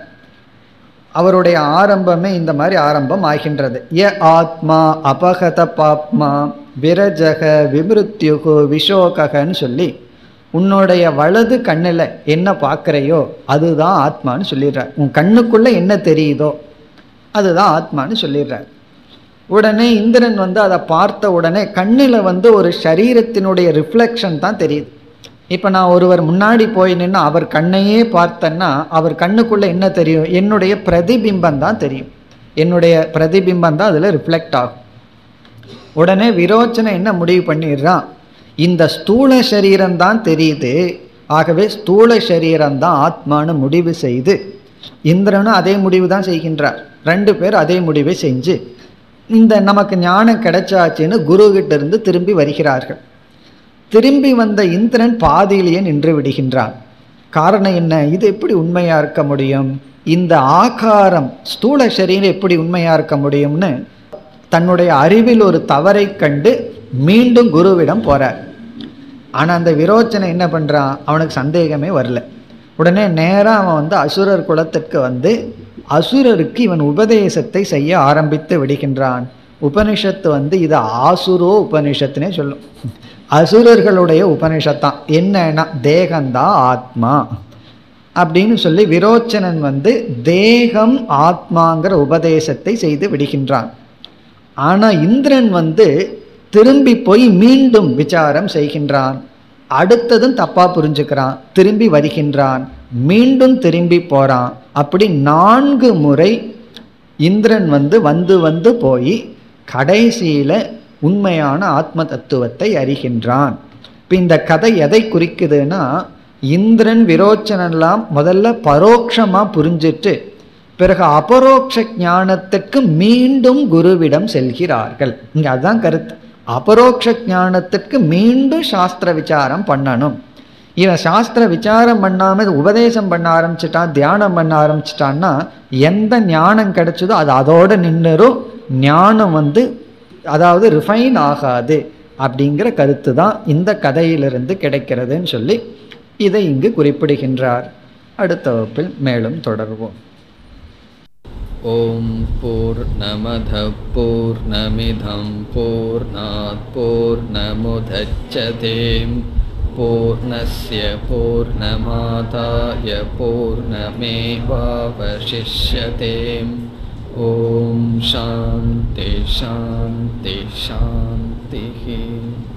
அவருடைய ஆரம்பமே இந்த மாதிரி ஆரம்பம் ஆகின்றது ய ஆத்மா அபகத பாப்மா விரஜக விமிருத்யுகு விஷோகன்னு சொல்லி உன்னுடைய வலது கண்ணில் என்ன பார்க்குறையோ அதுதான் ஆத்மான்னு சொல்லிடுறார் உன் கண்ணுக்குள்ளே என்ன தெரியுதோ அதுதான் ஆத்மான்னு சொல்லிடுறார் உடனே இந்திரன் வந்து அதை பார்த்த உடனே கண்ணில் வந்து ஒரு சரீரத்தினுடைய ரிஃப்ளெக்ஷன் தான் தெரியுது இப்போ நான் ஒருவர் முன்னாடி போய் நின்று அவர் கண்ணையே பார்த்தேன்னா அவர் கண்ணுக்குள்ளே என்ன தெரியும் என்னுடைய பிரதிபிம்பம் தான் தெரியும் என்னுடைய பிரதிபிம்பம் தான் அதில் ரிஃப்ளெக்ட் ஆகும் உடனே விரோச்சனை என்ன முடிவு பண்ணிடுறான் இந்த ஸ்தூல சரீரம் தான் தெரியுது ஆகவே ஸ்தூல சரீரம் தான் ஆத்மான்னு முடிவு செய்து இந்திரனும் அதே முடிவு தான் செய்கின்றார் ரெண்டு பேர் அதே முடிவை செஞ்சு இந்த நமக்கு ஞானம் கிடைச்சாச்சுன்னு குரு கிட்ட இருந்து திரும்பி வருகிறார்கள் திரும்பி வந்த இந்திரன் பாதியிலேயே நின்று விடுகின்றான் காரணம் என்ன இது எப்படி உண்மையா இருக்க முடியும் இந்த ஆகாரம் ஸ்தூல சரீரம் எப்படி உண்மையா இருக்க முடியும்னு தன்னுடைய அறிவில் ஒரு தவறை கண்டு மீண்டும் குருவிடம் போறார் ஆனா அந்த விரோச்சனை என்ன பண்றான் அவனுக்கு சந்தேகமே வரல உடனே நேரா அவன் வந்து அசுரர் குலத்திற்கு வந்து அசுரருக்கு இவன் உபதேசத்தை செய்ய ஆரம்பித்து விடுகின்றான் உபனிஷத்து வந்து இது ஆசுரோ உபனிஷத்துனே சொல்லும் அசுரர்களுடைய உபனிஷத்தான் என்னன்னா தேகந்தான் ஆத்மா அப்படின்னு சொல்லி விரோச்சனன் வந்து தேகம் ஆத்மாங்கிற உபதேசத்தை செய்து விடுகின்றான் ஆனா இந்திரன் வந்து திரும்பி போய் மீண்டும் விசாரம் செய்கின்றான் அடுத்ததும் தப்பா புரிஞ்சுக்கிறான் திரும்பி வருகின்றான் மீண்டும் திரும்பி போறான் அப்படி நான்கு முறை இந்திரன் வந்து வந்து வந்து போய் கடைசியில உண்மையான ஆத்ம தத்துவத்தை அறிகின்றான் இப்போ இந்த கதை எதை குறிக்குதுன்னா இந்திரன் விரோச்சனெல்லாம் முதல்ல பரோட்சமா புரிஞ்சிட்டு பிறகு அபரோக்ஷ ஞானத்துக்கு மீண்டும் குருவிடம் செல்கிறார்கள் இங்க அதுதான் கருத்து அபரோக்ஷ ஞானத்துக்கு மீண்டும் சாஸ்திர விசாரம் பண்ணணும் இவன் சாஸ்திர விசாரம் பண்ணாம உபதேசம் பண்ண ஆரம்பிச்சிட்டான் தியானம் பண்ண ஆரம்பிச்சிட்டான்னா எந்த ஞானம் கிடைச்சதோ அது அதோட நின்றுரும் ஞானம் வந்து அதாவது ரிஃபைன் ஆகாது அப்படிங்கிற கருத்து தான் இந்த கதையிலிருந்து கிடைக்கிறதுன்னு சொல்லி இதை இங்கு குறிப்பிடுகின்றார் அடுத்த வகுப்பில் மேலும் தொடர்வோம் ॐ पूर्णमधः पूर्णमिधं पूर्णात् पूर्णमुदच्छते पूर्णस्य पूर्णमादाय पूर्णमेवावशिष्यते ॐ शान्ति शान्ति शान्तिः